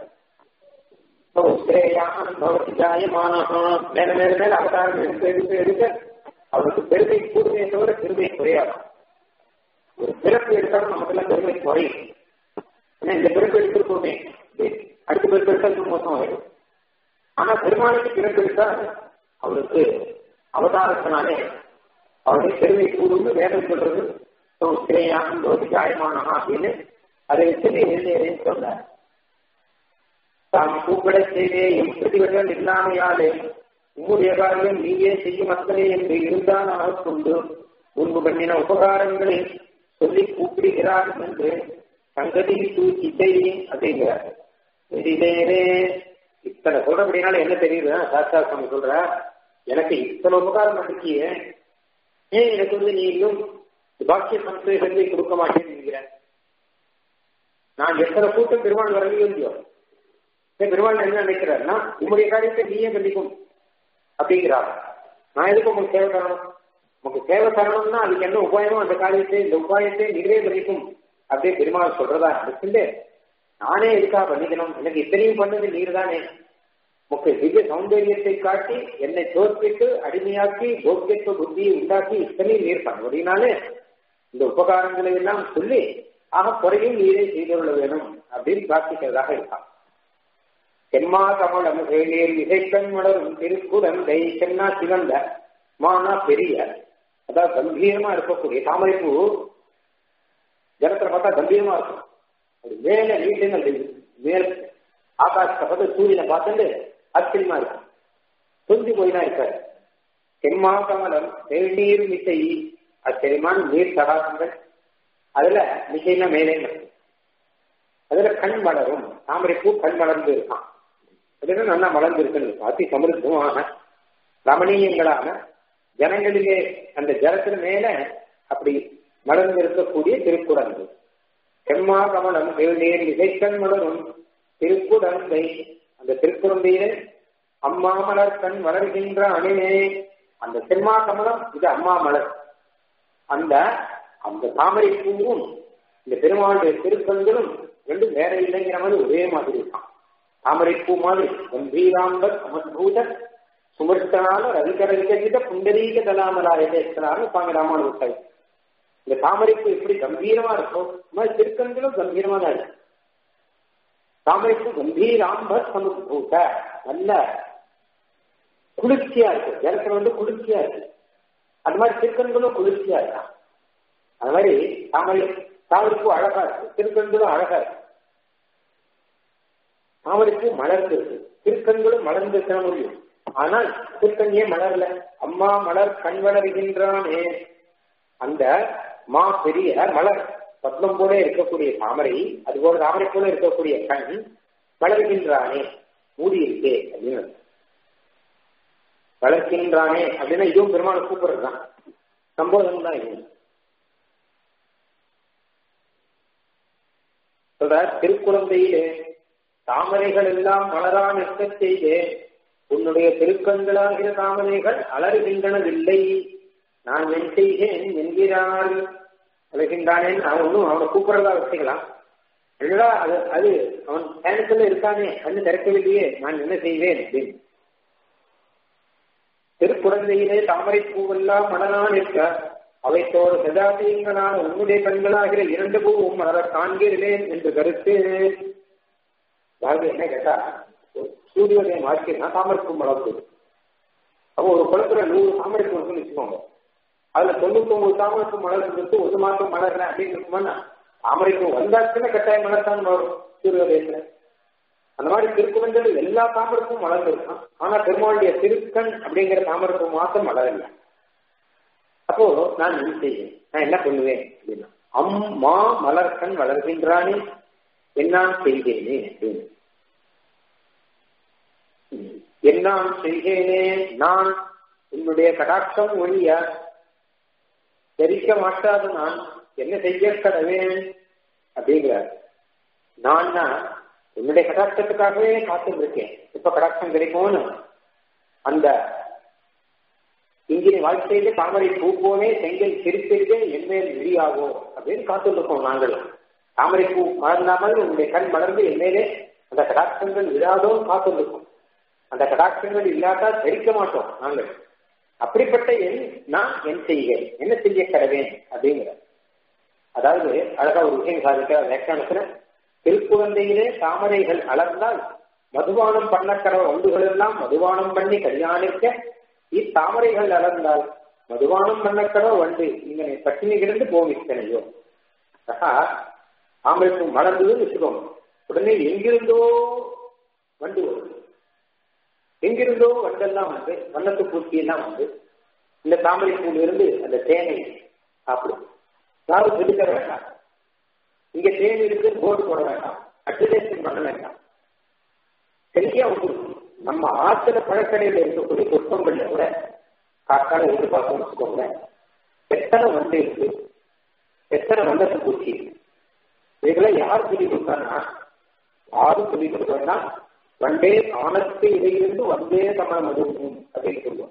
A: மேல மேல மேல அவதாரம் எடுத்து எடுத்து எடுக்க அவருக்கு பெருமை கூடுமே தவிர பெருமை குறையாது ஒரு பிறப்பு எடுத்தாலும் நமக்கெல்லாம் பெருமை குறையும் ஏன்னா இந்த பிறப்பு எடுத்திருக்கோமே அடுத்த பிறப்பு எடுத்தாலும் மோசம் ஆயிடும் ஆனா பெருமாளுக்கு பிறப்பு எடுத்தா அவருக்கு அவதாரத்தினாலே அவருடைய பெருமை கூடுன்னு வேதம் சொல்றது ஸ்ரேயான் ஜாயமானா அப்படின்னு அதை வச்சு எழுதியேன்னு சொல்றாரு தாம் கூப்பிட செய்தே எம் பிரதிவர்கள் இல்லாமையாலே உம்முடைய காரியம் நீயே செய்யும் அத்தனை என்று இருந்தால் கொண்டு முன்பு பண்ணின உபகாரங்களை சொல்லி கூப்பிடுகிறார் என்று சங்கதி தூக்கிட்டை அப்படிங்கிறார் வெளியிலே இத்தனை சொல்றபடினால என்ன தெரியுது சாஸ்தா சுவாமி சொல்ற எனக்கு இத்தனை உபகாரம் பண்ணிருக்கிய ஏன் எனக்கு வந்து நீ இன்னும் பாக்கிய சந்தேகத்தை கொடுக்க மாட்டேன்னு நினைக்கிற நான் எத்தனை கூட்டம் பெருமாள் வரவே இல்லையோ பெருமாள் என்ன நினைக்கிறாருன்னா உங்களுடைய காரியத்தை நீயே கண்டிக்கும் அப்படிங்கிறார் நான் எதுக்கு உங்களுக்கு சேவை தரணும் உங்களுக்கு சேவை தரணும்னா அதுக்கு என்ன உபாயமோ அந்த காரியத்தை இந்த உபாயத்தை நீங்களே கண்டிக்கும் அப்படியே பெருமாள் சொல்றதா இருந்துட்டு நானே எதுக்காக பண்ணிக்கணும் எனக்கு இத்தனையும் பண்ணது நீர் தானே முக்கிய திவ்ய சௌந்தரியத்தை காட்டி என்னை தோற்பித்து அடிமையாக்கி போக்கியத்துவ புத்தியை உண்டாக்கி இத்தனையும் நீர் பண்ண முடியினாலே இந்த உபகாரங்களை எல்லாம் சொல்லி ஆக குறையும் நீரே செய்துள்ள வேணும் அப்படின்னு பிரார்த்திக்கிறதாக இருக்கான் செம்மா கமலம் வேலியல் இசைக்கண் மலரும் திருக்குடந்தை சென்னா சிவந்த மானா பெரிய அதாவது கம்பீரமா இருக்கக்கூடிய தாமரைப்பூ ஜலத்துல பார்த்தா கம்பீரமா இருக்கும் அது மேல நீட்டங்கள் மேல் ஆகாசத்தை பார்த்து சூரியனை பார்த்துட்டு ஆச்சரியமா இருக்கும் துந்தி போயினா இருக்காரு செம்மா கமலம் தேநீர் மிசை ஆச்சரியமான நீர் தடாகங்கள் அதுல மிசைனா மேலே அதுல கண் மலரும் தாமரைப்பூ கண் மலர்ந்து இருக்கான் அதுல நல்லா மலர்ந்து இருக்குன்னு அதி சமிருத்தமான ரமணீயங்களான ஜனங்களிலே அந்த ஜலத்தின் மேல அப்படி மலர்ந்து இருக்கக்கூடிய திருக்குடங்கள் செம்மா கமலம் தேவநீர் இசைக்கண் மலரும் திருக்குடந்தை அந்த திருக்குடந்தையில அம்மா மலர் கண் வளர்கின்ற அணினே அந்த செம்மா கமலம் இது அம்மா மலர் அந்த அந்த தாமரை பூவும் இந்த பெருமாளுடைய திருக்கண்களும் ரெண்டும் வேற இல்லைங்கிற மாதிரி ஒரே மாதிரி இருக்கான் தாமரைப்பூ மாதிரி கம்பீராம்ப சமத்பூத சுமர்த்தனால ரவிகரவிகித புண்டரீக தலாமலாயதேஸ்வரான்னு சுவாமி ராமானு சாய் இந்த தாமரைப்பூ எப்படி கம்பீரமா இருக்கும் மாதிரி திருக்கண்களும் கம்பீரமா தான் இருக்கு தாமரைப்பூ கம்பீராம்ப சமுத்பூத நல்ல குளிர்ச்சியா இருக்கு ஜலத்துல வந்து குளிர்ச்சியா இருக்கு அது மாதிரி திருக்கண்களும் குளிர்ச்சியா இருக்கான் அது மாதிரி தாமரை தாமரைப்பூ அழகா இருக்கு திருக்கண்களும் அழகா இருக்கு தாமரைப்பூ மலர்ந்திருக்கு திருக்கண்களும் மலர்ந்திருக்கிற முடியும் ஆனால் திருக்கண் ஏன் மலர்ல அம்மா மலர் கண் வளர்கின்றானே அந்த மா பெரிய மலர் பத்மம் போல இருக்கக்கூடிய தாமரை அது போல தாமரை போல இருக்கக்கூடிய கண் வளர்கின்றானே மூடி இருக்கே அப்படின்னு வளர்க்கின்றானே அப்படின்னா இதுவும் பெருமாள் கூப்பிடுறதுதான் சம்போதனம் தான் இது சொல்ற திருக்குழந்தையிலே தாமரைகள் எல்லாம் மலரா நிற்க செய்தே உன்னுடைய திருக்கண்களாகிற தாமரைகள் அலறுகின்றனவில்லை நான் என் செய்கிறேன் என்கிறான் அழைக்கின்றானேன்னு அவன் ஒன்றும் அவனை கூப்பிடுறதா வச்சுக்கலாம் என்னடா அது அது அவன் பயணத்துல இருக்கானே கண்ணு திறக்கவில்லையே நான் என்ன செய்வேன் அப்படின்னு திருக்குழந்தையிலே தாமரை பூவெல்லாம் மலரா நிற்க அவைத்தோடு சதாசியங்களான உன்னுடைய கண்களாகிற இரண்டு பூவும் மலர காண்கிறேன் என்று கருத்து அதாவது என்ன கேட்டா சூரியோதயம் ஆச்சுன்னா தாமரைப்பூ மலர்ந்து அப்போ ஒரு குளத்துல நூறு தாமரைப்பூ இருக்குன்னு வச்சுக்கோங்க அதுல தொண்ணூத்தி ஒன்பது தாமரைப்பூ மலர்ந்து ஒரு மாசம் மலர்றேன் அப்படின்னு இருக்குமானா தாமரைப்பூ வந்தாச்சுன்னா கட்டாயம் மலர்த்தான் வரும் சூரியோதயத்துல அந்த மாதிரி திருக்குறங்கள் எல்லா தாமரைப்பும் மலர்ந்துருக்கான் ஆனா பெருமாளுடைய திருக்கண் அப்படிங்கிற தாமரைப்பூ மாத்திரம் மலரல அப்போ நான் என்ன செய்வேன் நான் என்ன பண்ணுவேன் அப்படின்னா அம்மா மலர்கண் வளர்கின்றானே என்னான் செய்தேனே அப்படின்னு என்னான் செய்கேனே நான் உன்னுடைய கடாட்சம் ஒழிய தெரிக்க மாட்டாத நான் என்ன செய்ய கடவேன் அப்படிங்கிறார் நான் உன்னுடைய கடாட்சத்துக்காகவே காத்து இருக்கேன் இப்ப கடாட்சம் கிடைக்கும்னு அந்த இங்கினி வாழ்க்கையில தாமரை பூ போனே செங்கல் சிரித்திருக்கே என்மேல் விழியாகும் அப்படின்னு காத்துருக்கோம் நாங்கள் தாமரை பூ மலர்ந்தாமல் உன்னுடைய கண் மலர்ந்து என்மேலே அந்த கடாட்சங்கள் விழாதோ காத்துருக்கோம் அந்த கடாட்சங்கள் இல்லாட்டா தெரிக்க மாட்டோம் நாங்கள் அப்படிப்பட்ட என் நான் என் செய்கிறேன் என்ன செய்ய கடவேன் அப்படிங்கிற அதாவது அழகா ஒரு விஷயம் சாதிக்க வியாக்கியானத்துல திருக்குழந்தையிலே தாமரைகள் அலர்ந்தால் மதுபானம் பண்ணக்கர ஒன்றுகள் எல்லாம் மதுபானம் பண்ணி கல்யாணிக்க இத்தாமரைகள் அலர்ந்தால் மதுபானம் பண்ணக்கட வண்டு இங்கே பட்டினி கிடந்து போவித்தனையோ ஆஹா தாமரைப்பூ மலர்ந்ததுன்னு வச்சுக்கோங்க உடனே எங்கிருந்தோ வண்டு வரும் எங்கிருந்தோ வண்டெல்லாம் வந்து வண்ணத்து பூச்சி எல்லாம் வந்து இந்த தாமரை பூல இருந்து அந்த தேனை சாப்பிடும் யாரும் சொல்லித்தர வேண்டாம் இங்க தேன் இருக்கு போர்டு போட வேண்டாம் அட்வர்டைஸ்மெண்ட் பண்ண வேண்டாம் சரியா உங்களுக்கு நம்ம ஆத்துல பழக்கடையில இருக்கக்கூடிய புஷ்பங்கள்ல கூட காக்கால இருந்து பார்க்கணும் வச்சுக்கோங்க எத்தனை வண்டு இருக்கு எத்தனை வண்டத்து பூச்சி இருக்கு இதெல்லாம் யார் சொல்லி கொடுத்தாங்கன்னா யாரும் சொல்லி கொடுத்தாங்கன்னா வண்டே ஆனத்து இடையிலிருந்து வந்தே தமிழ் மதுவும் அப்படின்னு சொல்லுவோம்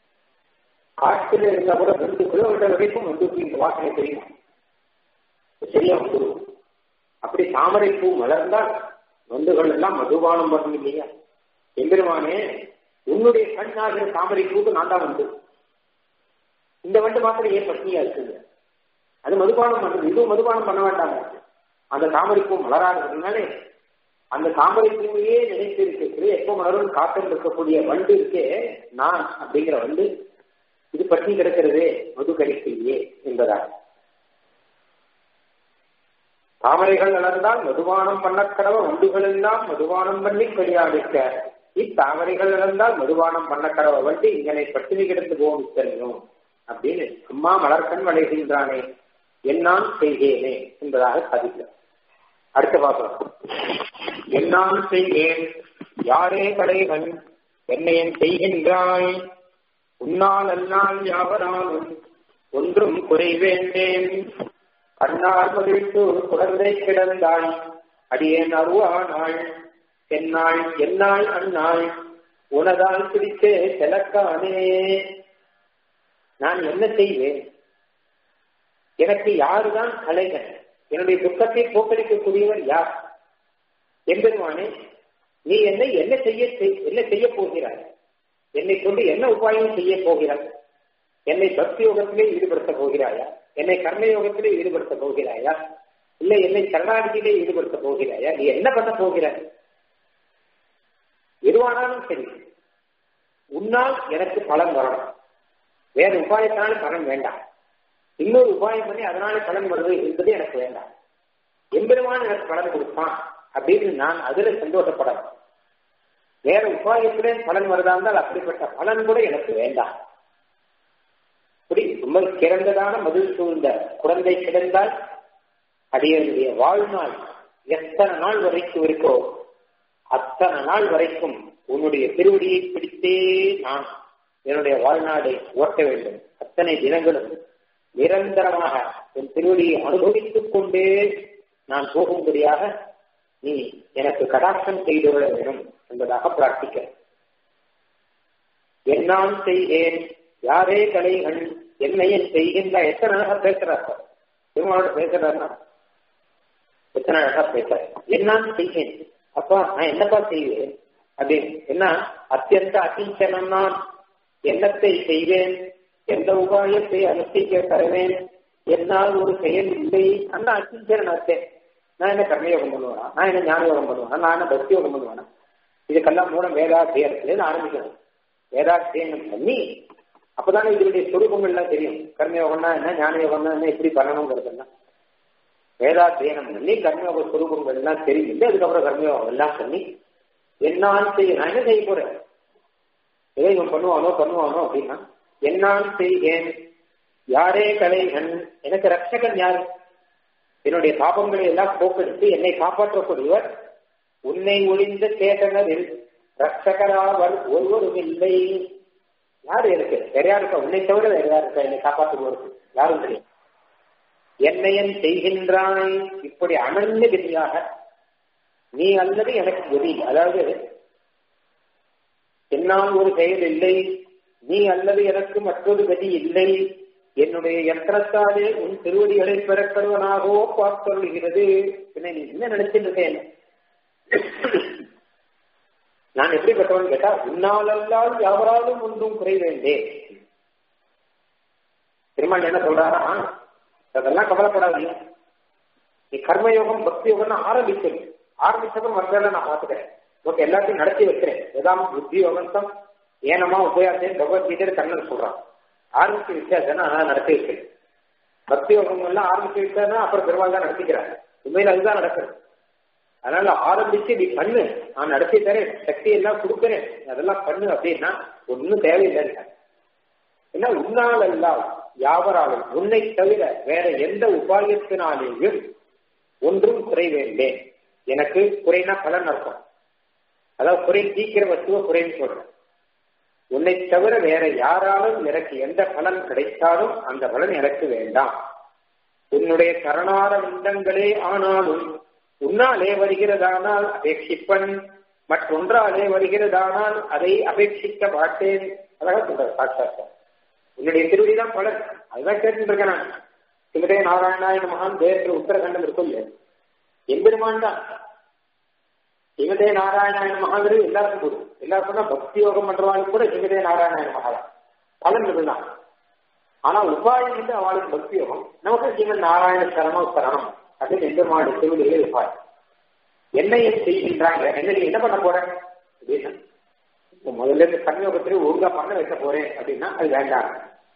A: காட்டுல இருந்தா கூட ரெண்டு கிலோமீட்டர் வரைக்கும் வந்து இந்த வாசனை தெரியும் சரியா வந்துடும் அப்படி தாமரை பூ மலர்ந்தால் வண்டுகள் எல்லாம் மதுபானம் வரும் இல்லையா எம்பெருமானே உன்னுடைய கண்ணாகிற தாமரை பூக்கு நான் தான் வந்து இந்த வண்டு மாத்திரம் ஏன் பட்னியா இருக்குங்க அது மதுபானம் பண்ணுது இதுவும் மதுபானம் பண்ண வேண்டாங்க அந்த தாமரை பூ மலராதுனாலே அந்த தாமரை பூவையே நினைத்து இருக்கிறது எப்போ மலரும் காத்தல் இருக்கக்கூடிய வண்டு இருக்கே நான் அப்படிங்கிற வண்டு இது பட்டி கிடக்கிறதே மது கழிக்கையே என்பதாக தாமரைகள் வளர்ந்தால் மதுபானம் பண்ணக்கடவ வண்டுகள் எல்லாம் மதுபானம் பண்ணி களியாடிக்க இத்தாமரைகள் வளர்ந்தால் மதுபானம் பண்ணக்கடவ வண்டு இங்கனை பட்டினி கிடந்து போகும் தெரியும் அப்படின்னு அம்மா மலர்கண் வளைகின்றானே என்னான் செய்கேனே என்பதாக சாதிக்கிறார் அடுத்த பாசம் என்னான் செய்கேன் யாரே கடைகள் என்னை என் செய்கின்றாய் உன்னால் அல்லால் யாவராலும் ஒன்றும் குறைவேண்டேன் கண்ணால் மகிழ்த்து குழந்தை கிடந்தாள் அடியேன் அருவானாள் என்னாள் என்னாள் அந்நாள் உனதால் பிடித்தே செலக்கானே நான் என்ன செய்வேன் எனக்கு யாருதான் கலைகள் என்னுடைய துக்கத்தை போக்கடிக்கக்கூடியவர் யார் எம்பெருமானே நீ என்னை என்ன செய்ய என்ன செய்ய போகிறாய் என்னை கொண்டு என்ன உபாயம் செய்ய போகிறாய் என்னை பக்தி யோகத்திலே ஈடுபடுத்த போகிறாயா என்னை கர்ம யோகத்திலே ஈடுபடுத்த போகிறாயா இல்ல என்னை கருணாநிதியிலே ஈடுபடுத்த போகிறாயா நீ என்ன பண்ண போகிறாய் எதுவானாலும் சரி உன்னால் எனக்கு பலன் வரணும் வேற உபாயத்தால பலன் வேண்டாம் இன்னொரு உபாயம் பண்ணி அதனால பலன் வருது என்பது எனக்கு வேண்டாம் எம்பெருமான் எனக்கு பலன் கொடுப்பான் அப்படின்னு நான் அதுல சந்தோஷப்படணும் வேற உபாயத்திலே பலன் வருதா இருந்தால் அப்படிப்பட்ட பலன் கூட எனக்கு வேண்டாம் இப்படி ரொம்ப கிறந்ததான மதில் சூழ்ந்த குழந்தை கிடந்தால் அடியனுடைய வாழ்நாள் எத்தனை நாள் வரைக்கும் இருக்கோ அத்தனை நாள் வரைக்கும் உன்னுடைய திருவடியை பிடித்தே நான் என்னுடைய வாழ்நாளை ஓட்ட வேண்டும் அத்தனை தினங்களும் நிரந்தரமாக என் திருவடியை அனுபவித்துக் கொண்டே நான் போகும்படியாக நீ எனக்கு கடாட்சம் செய்துவிட வேண்டும் என்பதாக பிரார்த்திக்க என்னான் செய்தேன் யாரே கலைகள் என்னையும் செய்கின்ற எத்தனை அழகா பேசுறார் பெருமாளோட பேசுறாருன்னா எத்தனை அழகா பேசுறாரு என்னான் செய்வேன் அப்பா நான் என்னப்பா செய்வேன் அப்படின்னு என்ன அத்தியந்த அகிஞ்சனம் நான் என்னத்தை செய்வேன் எந்த உபாயத்தை அனுஷ்டிக்க தருவேன் என்னால் ஒரு செயல் இல்லை அந்த அகிஞ்சரன் அர்த்தம் நான் என்ன கர்மயோகம் பண்ணுவேனா நான் என்ன ஞான யோகம் பண்ணுவேனா நான் என்ன பக்தி யோகம் பண்ணுவேனா இதுக்கெல்லாம் மூலம் வேதாத்தியத்திலேருந்து ஆரம்பிக்கணும் வேதாத்தியனம் பண்ணி அப்பதானே இதனுடைய சொரூபங்கள்லாம் தெரியும் கர்மயோகம்னா என்ன ஞான யோகம்னா என்ன எப்படி பண்ணணுங்கிறதெல்லாம் வேதாத்தியனம் பண்ணி கர்மயோக சொரூபங்கள் எல்லாம் தெரிஞ்சுட்டு அதுக்கப்புறம் கர்மயோகம் எல்லாம் பண்ணி என்னால் செய்ய நான் என்ன செய்ய போறேன் ஏதோ இவன் பண்ணுவானோ பண்ணுவானோ அப்படின்னா என்னால் செய்கேன் யாரே கலைகன் எனக்கு ரட்சகன் யார் என்னுடைய பாபங்களை எல்லாம் போக்கெடுத்து என்னை காப்பாற்றக்கூடியவர் உன்னை ஒளிந்த சேதனரில் ரட்சகராவர் ஒருவரும் இல்லை யாரு இருக்கு வேற யாரு இருக்கா உன்னை தவிர வேற யாரு இருக்கா என்னை காப்பாற்றுவோருக்கு யாரும் தெரியும் என்னையன் செய்கின்றாய் இப்படி அனந்த கதியாக நீ அல்லது எனக்கு கதி அதாவது என்னால் ஒரு செயல் இல்லை நீ அல்லது எனக்கு மற்றொரு கதி இல்லை என்னுடைய யந்திரத்தாலே உன் திருவடிகளை பெறக்கடுவனாகவோ பார்த்தருகிறது பின்ன நீ என்ன நினைச்சிட்டு இருக்கேன் நான் எப்படிப்பட்டவன் கேட்டா உன்னாலல்லால் யாவராலும் ஒன்றும் குறை வேண்டே திருமணம் என்ன சொல்றாரா அதெல்லாம் கவலைப்படாதீங்க நீ கர்மயோகம் பக்தி யோகம்னு ஆரம்பிச்சது ஆரம்பிச்சதும் வந்ததை நான் பார்த்துக்கிறேன் ஓகே எல்லாத்தையும் நடத்தி வைக்கிறேன் ஏதாம் புத்தி யோகந்தம் ஏனமா உபயாசம் பகவத்கீதை கண்ணன் சொல்றான் ஆரம்பிச்சு வித்தியாசம் நான் நடத்தி வைக்கிறேன் பக்தி யோகம் எல்லாம் ஆரம்பிச்சு விட்டாருன்னா அப்புறம் பெருமாள் தான் நடத்திக்கிறாங்க உண்மையில அதுதான் நடக்குது அதனால ஆரம்பிச்சு நீ பண்ணு நான் நடத்தி தரேன் சக்தி எல்லாம் கொடுக்குறேன் அதெல்லாம் பண்ணு அப்படின்னா ஒன்னும் தேவையில்லை ஏன்னா உன்னால் எல்லாம் யாவராலும் உன்னை தவிர வேற எந்த உபாயத்தினாலேயும் ஒன்றும் குறை வேண்டேன் எனக்கு குறைனா பலன் அர்த்தம் அதாவது குறை தீக்கிற வஸ்துவ குறைன்னு சொல்றேன் உன்னை தவிர வேற யாராலும் எனக்கு எந்த பலன் கிடைத்தாலும் அந்த பலன் எனக்கு வேண்டாம் உன்னுடைய கரணார விந்தங்களே ஆனாலும் உன்னாலே வருகிறதானால் அபேட்சிப்பன் மற்றொன்றாலே வருகிறதானால் அதை அபேட்சிக்க மாட்டேன் அழகா சொல்ற சாட்சாத்தம் உன்னுடைய திருவிழிதான் பலன் அதுதான் கேட்டு இருக்கேன் நான் சிவதே நாராயணாயன மகான் வேறு உத்தரகண்டம் இருக்கும் இல்லையா எம்பெருமான் தான் சிவதே நாராயணாயன மகான் எல்லாருக்கும் போதும் எல்லாருக்கும் தான் பக்தி யோகம் பண்றவாளுக்கு கூட சிவதே நாராயணாயன மகான் பலன் இதுதான் ஆனா உபாயம் வந்து அவளுக்கு பக்தி யோகம் நமக்கு சிவன் நாராயண சரணம் சரணம் அப்படின்னு எம்பெருமாடு திருவிழியே உபாயம் என்ன ஏன் செய்கின்றாங்க என்ன நீ என்ன பண்ண போற அப்படின்னா முதல்ல இருந்து கர்மயோகத்திலே ஒழுங்கா பண்ண வைக்க போறேன் அப்படின்னா அது வேண்டாம்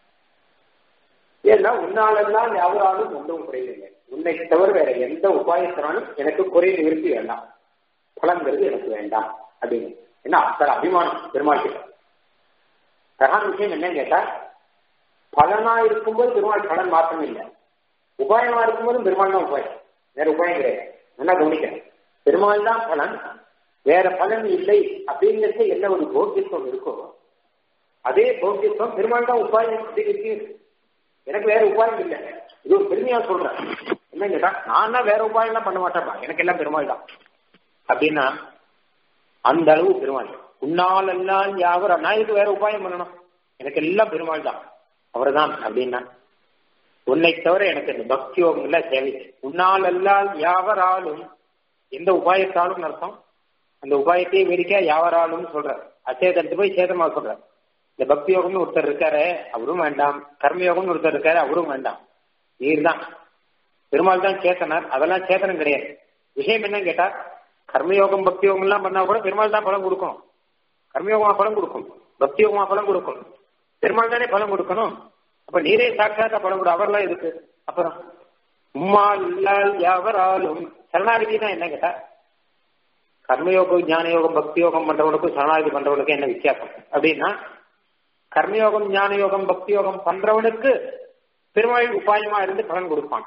A: ஏன்னா உன்னாலெல்லாம் யாவராலும் ஒன்றும் குறைவில்லை உன்னை தவிர வேற எந்த உபாயத்தினாலும் எனக்கு குறை நிறுத்தி வேண்டாம் பலங்கிறது எனக்கு வேண்டாம் அப்படின்னு என்ன அத்தனை அபிமானம் பெருமாள் கிட்ட பிரகான விஷயம் என்னன்னு கேட்டா பலனா இருக்கும்போது பெருமாள் பலன் மாற்றம் இல்லை உபாயமா இருக்கும்போதும் பெருமாள் தான் உபாயம் வேற உபாயம் கிடையாது நல்லா கவனிக்கிறேன் பெருமாள் தான் பலன் வேற பலன் இல்லை அப்படிங்கிறது என்ன ஒரு போக்கியத்துவம் இருக்கோ அதே போக்கியத்துவம் பெருமாள் தான் உபாயம் இருக்கு எனக்கு வேற உபாயம் இல்லை இது ஒரு பெருமையா சொல்றேன் என்ன கேட்டா நான் வேற உபாயம் எல்லாம் பண்ண மாட்டேன்ப்பா எனக்கு எல்லாம் பெருமாள் தான் அப்படின்னா அந்த அளவு பெருமாள் உன்னால் எல்லாம் யாவர நான் இதுக்கு வேற உபாயம் பண்ணணும் எனக்கு எல்லாம் பெருமாள் தான் அவர் தான் அப்படின்னா
B: உன்னை தவிர எனக்கு இந்த பக்தி யோகம்ல தேவை உன்னால் அல்லால் யாவராலும் எந்த உபாயத்தாலும் அர்த்தம் அந்த உபாயத்தையே வெடிக்க யாவராலும் சொல்ற அச்சேதனத்து போய் சேதமா சொல்ற இந்த பக்தி யோகம்னு ஒருத்தர் இருக்காரு அவரும் வேண்டாம் கர்மயோகம்னு ஒருத்தர் இருக்காரு அவரும் வேண்டாம் நீர் தான் பெருமாள் தான் சேத்தனர் அதெல்லாம் சேத்தனம் கிடையாது விஷயம் என்னன்னு கேட்டா கர்மயோகம் பக்தி யோகம் எல்லாம் பண்ணா கூட பெருமாள் தான் பலம் கொடுக்கும் கர்மயோகமா பலம் கொடுக்கும் பக்தி யோகமா பலம் கொடுக்கும் பெருமாள் தானே பலம் கொடுக்கணும் அப்ப நீரே சாட்சாத்தா பலம் கொடு அவர்லாம் இருக்கு அப்புறம் உம்மா இல்லால் யாவராலும் சரணாகதி தான் என்ன கேட்டா கர்மயோகம் ஞான யோகம் பக்தி யோகம் பண்றவனுக்கும் சரணாகதி பண்றவனுக்கும் என்ன வித்தியாசம் அப்படின்னா கர்மயோகம் ஞான யோகம் பக்தி யோகம் பண்றவனுக்கு பெருமாள் உபாயமா இருந்து பலன் கொடுப்பான்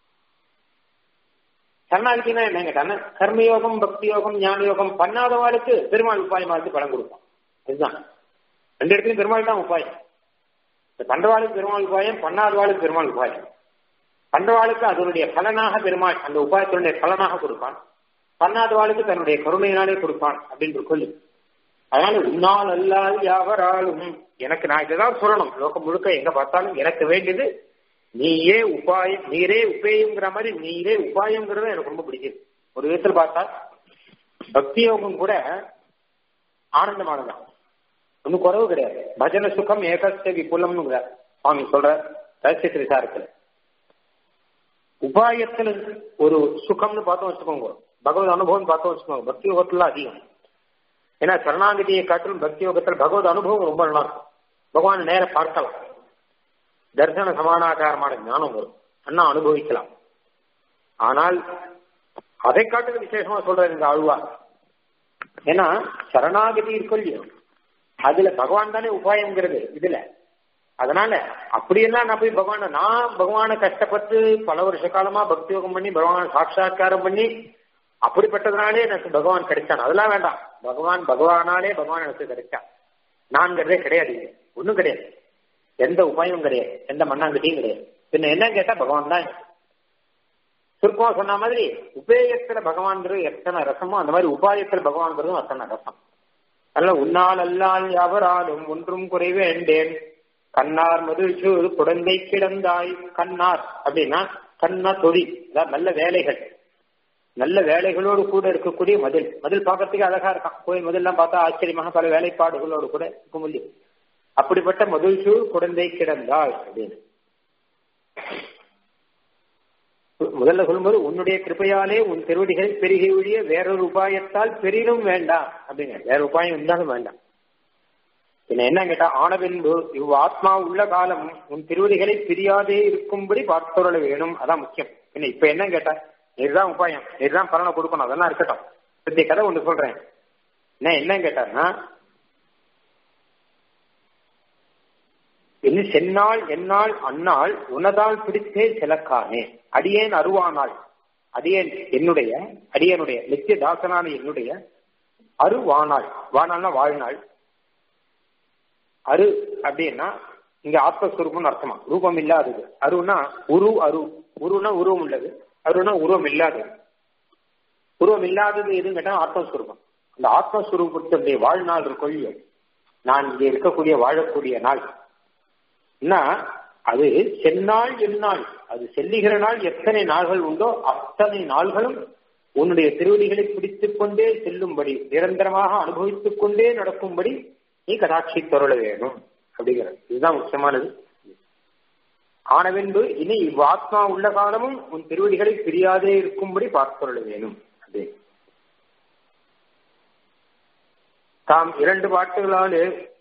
B: சரணாகதினா என்ன கேட்டாங்க கர்மயோகம் பக்தி யோகம் ஞான யோகம் பண்ணாதவாளுக்கு பெருமாள் உபாயமா இருந்து பலன் கொடுப்பான் இதுதான் ரெண்டு இடத்துலயும் பெருமாள் தான் உபாயம் இந்த பண்றவாளுக்கு பெருமாள் உபாயம் பண்ணாதவாளுக்கு பெருமாள் உபாயம் பண்றவாளுக்கு அதனுடைய பலனாக பெருமாள் அந்த உபாயத்தினுடைய பலனாக கொடுப்பான் பண்ணாதவாளுக்கு தன்னுடைய கருணையினாலே கொடுப்பான் அப்படின்னு சொல்லு அதனால உன்னால் அல்லாது யாவராலும் எனக்கு நான் இதைதான் சொல்லணும் லோகம் முழுக்க எங்க பார்த்தாலும் எனக்கு வேண்டியது நீயே உபாயம் நீரே உபேயங்கிற மாதிரி நீரே உபாயங்கிறது எனக்கு ரொம்ப பிடிக்குது ஒரு விதத்துல பார்த்தா பக்தி யோகம் கூட ஆனந்தமானதான் ஒன்னும் குறவு கிடையாது பஜன சுகம் ஏகஸ்த விபுலம்னு சுவாமி சொல்ற ரகசிய திரிசாரத்துல உபாயத்துல ஒரு சுகம்னு பார்த்தோம் வச்சுக்கோங்க பகவத் அனுபவம் பார்த்தோம் வச்சுக்கோங்க பக்தி யோகத்துல அதிகம் ஏன்னா சரணாகதியை காட்டிலும் பக்தி யோகத்தில் பகவத் அனுபவம் ரொம்ப நல்லா இருக்கும் பகவான் நேர பார்க்கலாம் தர்சன சமானாகாரமான ஞானம் வரும் அண்ணா அனுபவிக்கலாம் ஆனால் அதை காட்டுறது விசேஷமா சொல்றாரு இந்த ஆழ்வார் ஏன்னா சரணாகதி இருக்கும் இல்லையோ அதுல பகவான் தானே உபாயம்ங்கிறது இதுல அதனால அப்படியெல்லாம் நான் போய் பகவான நான் பகவானை கஷ்டப்பட்டு பல வருஷ காலமா பக்தி யோகம் பண்ணி பகவான் சாட்சா்காரம் பண்ணி அப்படிப்பட்டதுனாலே எனக்கு பகவான் கிடைச்சான் அதெல்லாம் வேண்டாம் பகவான் பகவானாலே பகவான் எனக்கு கிடைச்சான் நான்கிறதே கிடையாது ஒன்றும் கிடையாது எந்த உபாயமும் கிடையாது எந்த மண்ணாங்கட்டியும் கிடையாது பின்ன என்ன கேட்டா பகவான் தான் சுருக்கமா சொன்ன மாதிரி உபேயத்துல பகவான்கிறது எத்தனை ரசமோ அந்த மாதிரி உபாயத்துல பகவான்கிறதும் அத்தனை ரசம் அல்ல உன்னால் அல்லால் எவராலும் ஒன்றும் குறைவேண்டேன் கண்ணார் மதுசூர் குழந்தை கிடந்தாய் கண்ணார் அப்படின்னா கண்ணா தொழில் அதாவது நல்ல வேலைகள் நல்ல வேலைகளோடு கூட இருக்கக்கூடிய மதில் மதில் பார்க்கறதுக்கு அழகா இருக்கான் கோயில் மதில்லாம் பார்த்தா ஆச்சரியமாக பல வேலைப்பாடுகளோடு கூட இருக்க முடியும் அப்படிப்பட்ட மதுசூர் குழந்தை கிடந்தாய் அப்படின்னு முதல்ல சொல்லும்போது உன்னுடைய கிருப்பையாலே உன் திருவடிகள் பெருகி ஒழிய வேறொரு உபாயத்தால் பெரிதும் வேண்டாம் அப்படிங்க வேற உபாயம் இருந்தாலும் வேண்டாம் என்ன என்ன கேட்டா ஆனபின்பு இவ் ஆத்மா உள்ள காலம் உன் திருவடிகளை பிரியாதே இருக்கும்படி பார்த்தொருள வேணும் அதான் முக்கியம் என்ன இப்ப என்ன கேட்டா இதுதான் உபாயம் இதுதான் பலனை கொடுக்கணும் அதெல்லாம் இருக்கட்டும் இப்ப கதை ஒன்று சொல்றேன் என்ன என்ன கேட்டாருன்னா என்ன சென்னாள் என்னால் அந்நாள் உனதால் பிடித்தே சிலக்கானே அடியேன் அருவானாள் அடியேன் என்னுடைய அடியனுடைய நித்திய தாசனான என்னுடைய அருவானாள் வானாள்னா வாழ்நாள் அரு அப்படின்னா இங்க ஆத்மஸ்வரூபம்னு அர்த்தமா ரூபம் இல்லாதது அருனா உரு அரு உருனா உருவம் உள்ளது அருனா உருவம் இல்லாதது உருவம் இல்லாதது எதுன்னு கேட்டா ஆத்மஸ்வரூபம் அந்த ஆத்மஸ்வரூபத்துடைய வாழ்நாள் கொள்ளியோ நான் இங்க இருக்கக்கூடிய வாழக்கூடிய நாள் என்ன அது செந்நாள் எந்நாள் அது செல்லுகிற நாள் எத்தனை நாள்கள் உண்டோ அத்தனை நாள்களும் உன்னுடைய திருவடிகளை பிடித்துக் கொண்டே செல்லும்படி நிரந்தரமாக அனுபவித்துக் கொண்டே நடக்கும்படி நீ கடாட்சி தொருள வேணும் அப்படிங்கிறது இதுதான் முக்கியமானது ஆனவென்பு இனி இவ்வாத்மா உள்ள காலமும் உன் திருவடிகளை பிரியாதே இருக்கும்படி பார்த்தொருள வேணும் அப்படின்னு தாம் இரண்டு பாட்டுகளாலே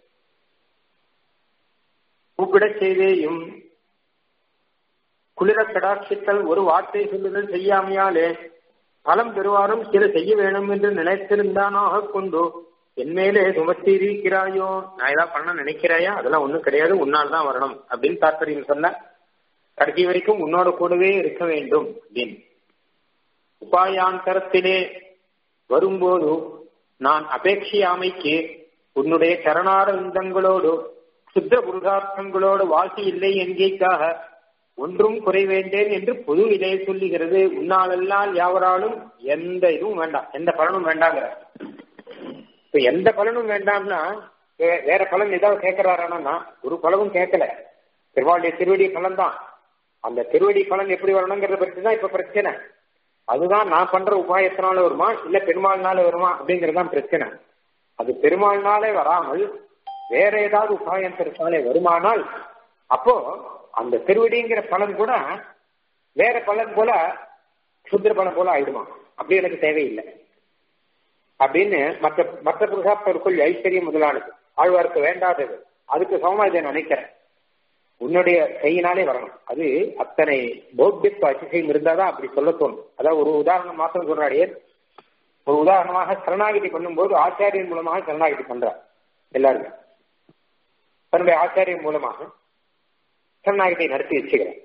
B: கூப்பிடச் செய்தேயும் குளிர கடாட்சித்தல் ஒரு வார்த்தை சொல்லுதல் செய்யாமையாலே பலம் பெறுவாரும் சில செய்ய வேணும் என்று நினைத்திருந்தானாக கொண்டு என் மேலே சுமத்தி இருக்கிறாயோ நான் ஏதாவது பண்ண நினைக்கிறாயா அதெல்லாம் ஒண்ணும் கிடையாது உன்னால் தான் வரணும் அப்படின்னு தாற்பயம் சொன்ன கடைசி வரைக்கும் உன்னோட கூடவே இருக்க வேண்டும் அப்படின்னு உபாயாந்தரத்திலே வரும்போது நான் அபேட்சியாமைக்கு உன்னுடைய சரணாரந்தங்களோடு சுத்த புருஷார்த்தங்களோடு வாசி இல்லை என்கைக்காக ஒன்றும் குறைவேண்டேன் என்று பொதுவிலே சொல்லுகிறது உன்னாலெல்லாம் யாவராலும் எந்த இதுவும் வேண்டாம் எந்த பலனும் வேண்டாங்கிற இப்ப எந்த பலனும் வேண்டாம்னா வேற பலன் ஏதாவது கேட்கிறாரானா ஒரு பலனும் கேட்கல திருவாளுடைய திருவடி பலன் தான் அந்த திருவடி பலன் எப்படி வரணுங்கிறத பற்றி தான் இப்ப பிரச்சனை அதுதான் நான் பண்ற உபாயத்தினால வருமா இல்ல பெருமாள்னால வருமா அப்படிங்கறதுதான் பிரச்சனை அது பெருமாள்னாலே வராமல் வேற ஏதாவது உபாயத்தினாலே வருமானால் அப்போ அந்த திருவடிங்கிற பலன் கூட வேற பலன் போல சுத்திர பலன் போல ஆயிடுமா அப்படி எனக்கு தேவையில்லை அப்படின்னு மற்ற மற்ற புருஷாப்தருக்குள் ஐஸ்வர்யம் முதலானது ஆழ்வாருக்கு வேண்டாதது அதுக்கு சமமா இதை நினைக்கிறேன் உன்னுடைய கையினாலே வரணும் அது அத்தனை பௌத்தியத்துவ அதிசயம் இருந்தாதான் அப்படி சொல்ல தோணும் அதாவது ஒரு உதாரணம் மாத்திரம் சொல்றாடியே ஒரு உதாரணமாக சரணாகிதி பண்ணும்போது ஆச்சாரியன் மூலமாக சரணாகிதி பண்றார் எல்லாருமே தன்னுடைய ஆச்சாரியன் மூலமாக சரணாகிதியை நடத்தி வச்சுக்கிறேன்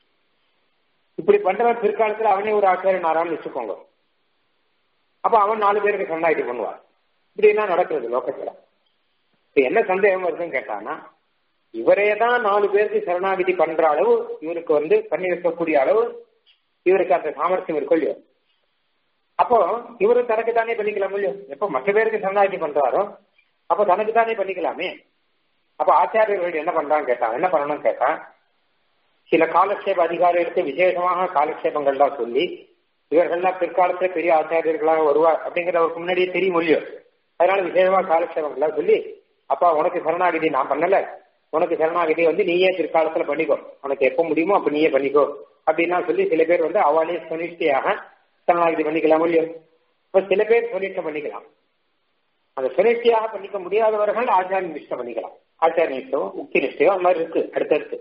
B: இப்படி பண்றவன் பிற்காலத்துல அவனே ஒரு ஆச்சாரியன் ஆறான்னு வச்சுக்கோங்க அப்ப அவன் நாலு பேருக்கு சரணாகிதி பண்ணுவான் இப்படின்னா நடக்கிறது லோகத்துல இப்ப என்ன சந்தேகம் வருதுன்னு கேட்டானா இவரே தான் நாலு பேருக்கு சரணாகிதி பண்ற அளவு இவருக்கு வந்து பண்ணி வைக்கக்கூடிய அளவு இவருக்கு அந்த சாமர்த்தியம் இருக்கும் இல்லையோ அப்போ இவரு தனக்கு தானே பண்ணிக்கலாம் இல்லையோ எப்ப மற்ற பேருக்கு சரணாகிதி பண்றாரோ அப்ப தனக்கு தானே பண்ணிக்கலாமே அப்ப ஆச்சாரியர்கள் என்ன பண்றான்னு கேட்டான் என்ன பண்ணணும்னு கேட்டான் சில காலக்ஷேப அதிகாரிகளுக்கு விசேஷமாக காலக்ஷேபங்கள்லாம் சொல்லி இவர்கள்லாம் பிற்காலத்துல பெரிய ஆச்சாரியர்களாக வருவார் அப்படிங்கிறது அவருக்கு முன்னாடியே தெரியும் இல்லையோ அதனால விசேஷமா காலக்ஷேபங்கள்லாம் சொல்லி அப்பா உனக்கு சரணாகிதி நான் பண்ணல உனக்கு சரணாகிதி வந்து நீயே பிற்காலத்துல பண்ணிக்கோ உனக்கு எப்ப முடியுமோ அப்ப நீயே பண்ணிக்கோ அப்படின்னா சொல்லி சில பேர் வந்து அவளே சுனிஷ்டியாக சரணாகிதி பண்ணிக்கலாம் இல்லையோ இப்ப சில பேர் சுனிஷ்டம் பண்ணிக்கலாம் அந்த சுனிஷ்டியாக பண்ணிக்க முடியாதவர்கள் ஆச்சாரிய நிஷ்டம் பண்ணிக்கலாம் ஆச்சாரிய நிஷ்டம் உக்தி நிஷ்டையோ அந்த மாதிரி இருக்கு அடுத்தடுத்து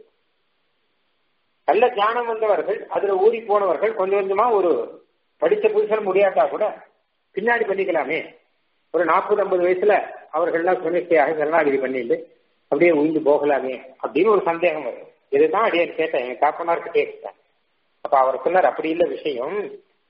B: நல்ல ஞானம் வந்தவர்கள் அதுல ஊறி போனவர்கள் கொஞ்சம் கொஞ்சமா ஒரு படித்த புதுசல் முடியாட்டா கூட பின்னாடி பண்ணிக்கலாமே ஒரு நாற்பது ஐம்பது வயசுல அவர்கள்லாம் சுனிஷ்டையாக சரணாகிதி பண்ணிட்டு அப்படியே உயிந்து போகலாமே அப்படின்னு ஒரு சந்தேகம் வரும் இதுதான் அடியே கேட்டேன் என் காப்பனாருக்கு கேட்டேன் அப்ப அவர் சொன்னார் அப்படி இல்ல விஷயம்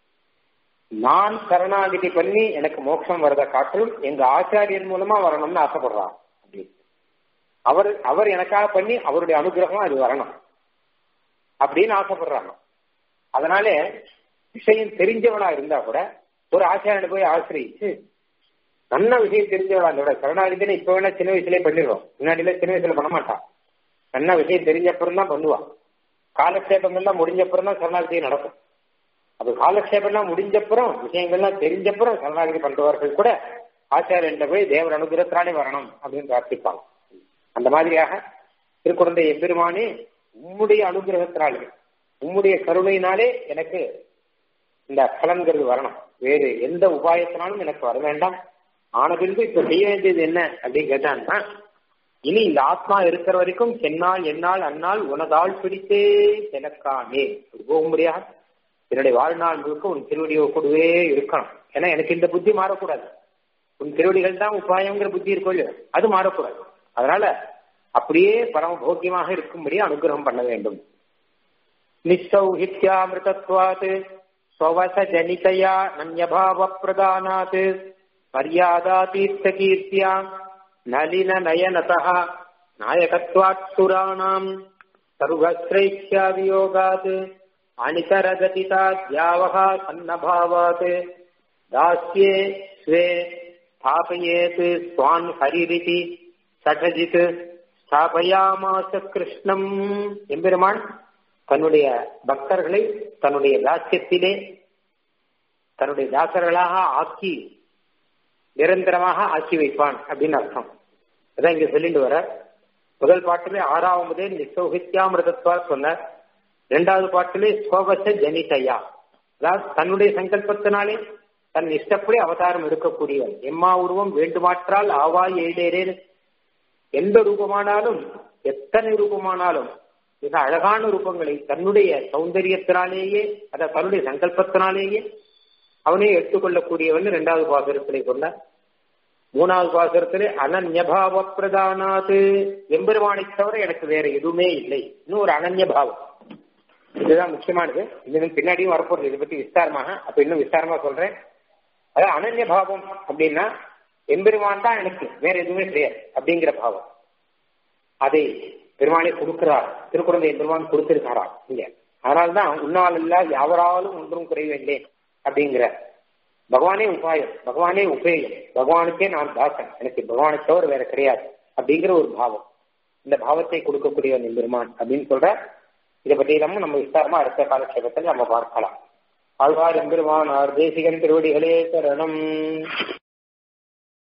B: நான் சரணாகிதி பண்ணி எனக்கு மோட்சம் வரத காட்டிலும் எங்க ஆச்சாரியன் மூலமா வரணும்னு ஆசைப்படுறான் அப்படின்னு அவர் அவர் எனக்காக பண்ணி அவருடைய அனுகிரகம் அது வரணும் அப்படின்னு ஆசைப்படுறாங்க அதனால விஷயம் தெரிஞ்சவனா இருந்தா கூட ஒரு ஆச்சாரியனை போய் ஆசிரியிச்சு நல்ல விஷயம் தெரிஞ்சவளா அந்த சரணாகிதினு இப்ப வேணா சின்ன வயசுலயே பண்ணிடுவோம் முன்னாடியில சின்ன வயசுல பண்ண மாட்டான் நல்ல விஷயம் தெரிஞ்சப்புறம் தான் பண்ணுவான் காலக்ஷேபங்கள்லாம் முடிஞ்சப்புறம் தான் சரணாகிதி நடக்கும் அது காலக்ஷேபம்லாம் முடிஞ்சப்புறம் விஷயங்கள்லாம் தெரிஞ்சப்புறம் சரணாகிதி பண்றவர்கள் கூட ஆச்சாரியன் போய் தேவர் அனுகிரகத்தினாலே வரணும் அப்படின்னு பிரார்த்திப்பாங்க அந்த மாதிரியாக திருக்குழந்தை எம்பெருமானே உம்முடைய அனுகிரகத்தினாலே உம்முடைய கருணையினாலே எனக்கு இந்த பலன்கிறது வரணும் வேறு எந்த உபாயத்தினாலும் எனக்கு வர வேண்டாம் ஆன பின்பு இப்ப செய்ய வேண்டியது என்ன அப்படின்னு கேட்டான்னா இனி இந்த ஆத்மா இருக்கிற வரைக்கும் சென்னால் என்னால் அந்நாள் உனதால் பிடித்தே எனக்காமே அப்படி போக முடியாது என்னுடைய வாழ்நாள் முழுக்க உன் திருவடியை கூடவே இருக்கணும் ஏன்னா எனக்கு இந்த புத்தி மாறக்கூடாது உன் திருவடிகள் தான் உபாயங்கிற புத்தி இருக்கும் இல்லையோ அது மாறக்கூடாது அதனால அப்படியே பரம போக்கியமாக இருக்கும்படி அனுகிரகம் பண்ண வேண்டும் நிச்சௌஹித்யாமிருதத்வாத் ஸ்வவச ஜனிதயா நன்யபாவ பிரதானாத் மரியாதாதீர்த்த கீர்த்தியா நலின நயனதः நாயகத்வாத் சுராணாம் சர்வஸ்ரைக்ஷாவியோகாத் அனிதரகதிதாத்யாவः சன்னபாவாத் தாஸ்யே ஸ்வே ஸ்தாபயேத் ஸ்வான் ஹரிரிதி சடஜித் ஸ்தாபயாமாச கிருஷ்ணம் எம்பெருமான் தன்னுடைய பக்தர்களை தன்னுடைய தாசியத்திலே தன்னுடைய தாசர்களாக ஆக்கி நிரந்தரமாக ஆக்கி வைப்பான் அப்படின்னு அர்த்தம் அதான் இங்க சொல்லிட்டு வர முதல் பாட்டிலே ஆறாவது நிசௌகித்யாமிரதத்வா சொன்னார் இரண்டாவது பாட்டிலே சோபச ஜனிதயா அதாவது தன்னுடைய சங்கல்பத்தினாலே தன் இஷ்டப்படி அவதாரம் எடுக்கக்கூடியவன் எம்மா உருவம் வேண்டுமாற்றால் ஆவாய் எழிலேரேன் எந்த ரூபமானாலும் எத்தனை ரூபமானாலும் மிக அழகான ரூபங்களை தன்னுடைய சௌந்தரியத்தினாலேயே அத தன்னுடைய சங்கல்பத்தினாலேயே அவனே எடுத்துக்கொள்ளக்கூடியவன் இரண்டாவது பாசுரத்திலே கொண்டார் மூணாவது பாசுரத்திலே அனன்யபாவ பிரதானாது எம்பெருமானை தவிர எனக்கு வேற எதுவுமே இல்லை இன்னும் ஒரு அனன்யபாவம் இதுதான் முக்கியமானது இன்னும் பின்னாடியும் வரப்போறது இதை பத்தி விஸ்தாரமாக அப்ப இன்னும் விஸ்தாரமா சொல்றேன் அதாவது அனன்ய பாவம் அப்படின்னா எம்பெருமான் தான் எனக்கு வேற எதுவுமே கிடையாது அப்படிங்கிற பாவம் அதை பெருமானே கொடுக்கிறார் திருக்குழந்தை பெருமான் கொடுத்திருக்காரா இங்க அதனால்தான் உன்னால் இல்ல யாவராலும் ஒன்றும் குறைவேண்டேன் அப்படிங்கிற பகவானே உபாயம் பகவானே உபேயம் பகவானுக்கே நான் தாசன் எனக்கு பகவானை தவிர வேற கிடையாது அப்படிங்கிற ஒரு பாவம் இந்த பாவத்தை கொடுக்கக்கூடியவன் பெருமான் அப்படின்னு சொல்ற இதை பற்றி நம்ம நம்ம விஸ்தாரமா அடுத்த காலட்சேபத்தில் நம்ம பார்க்கலாம் ஆழ்வார் எம்பெருமானார் தேசிகன் திருவடிகளே சரணம்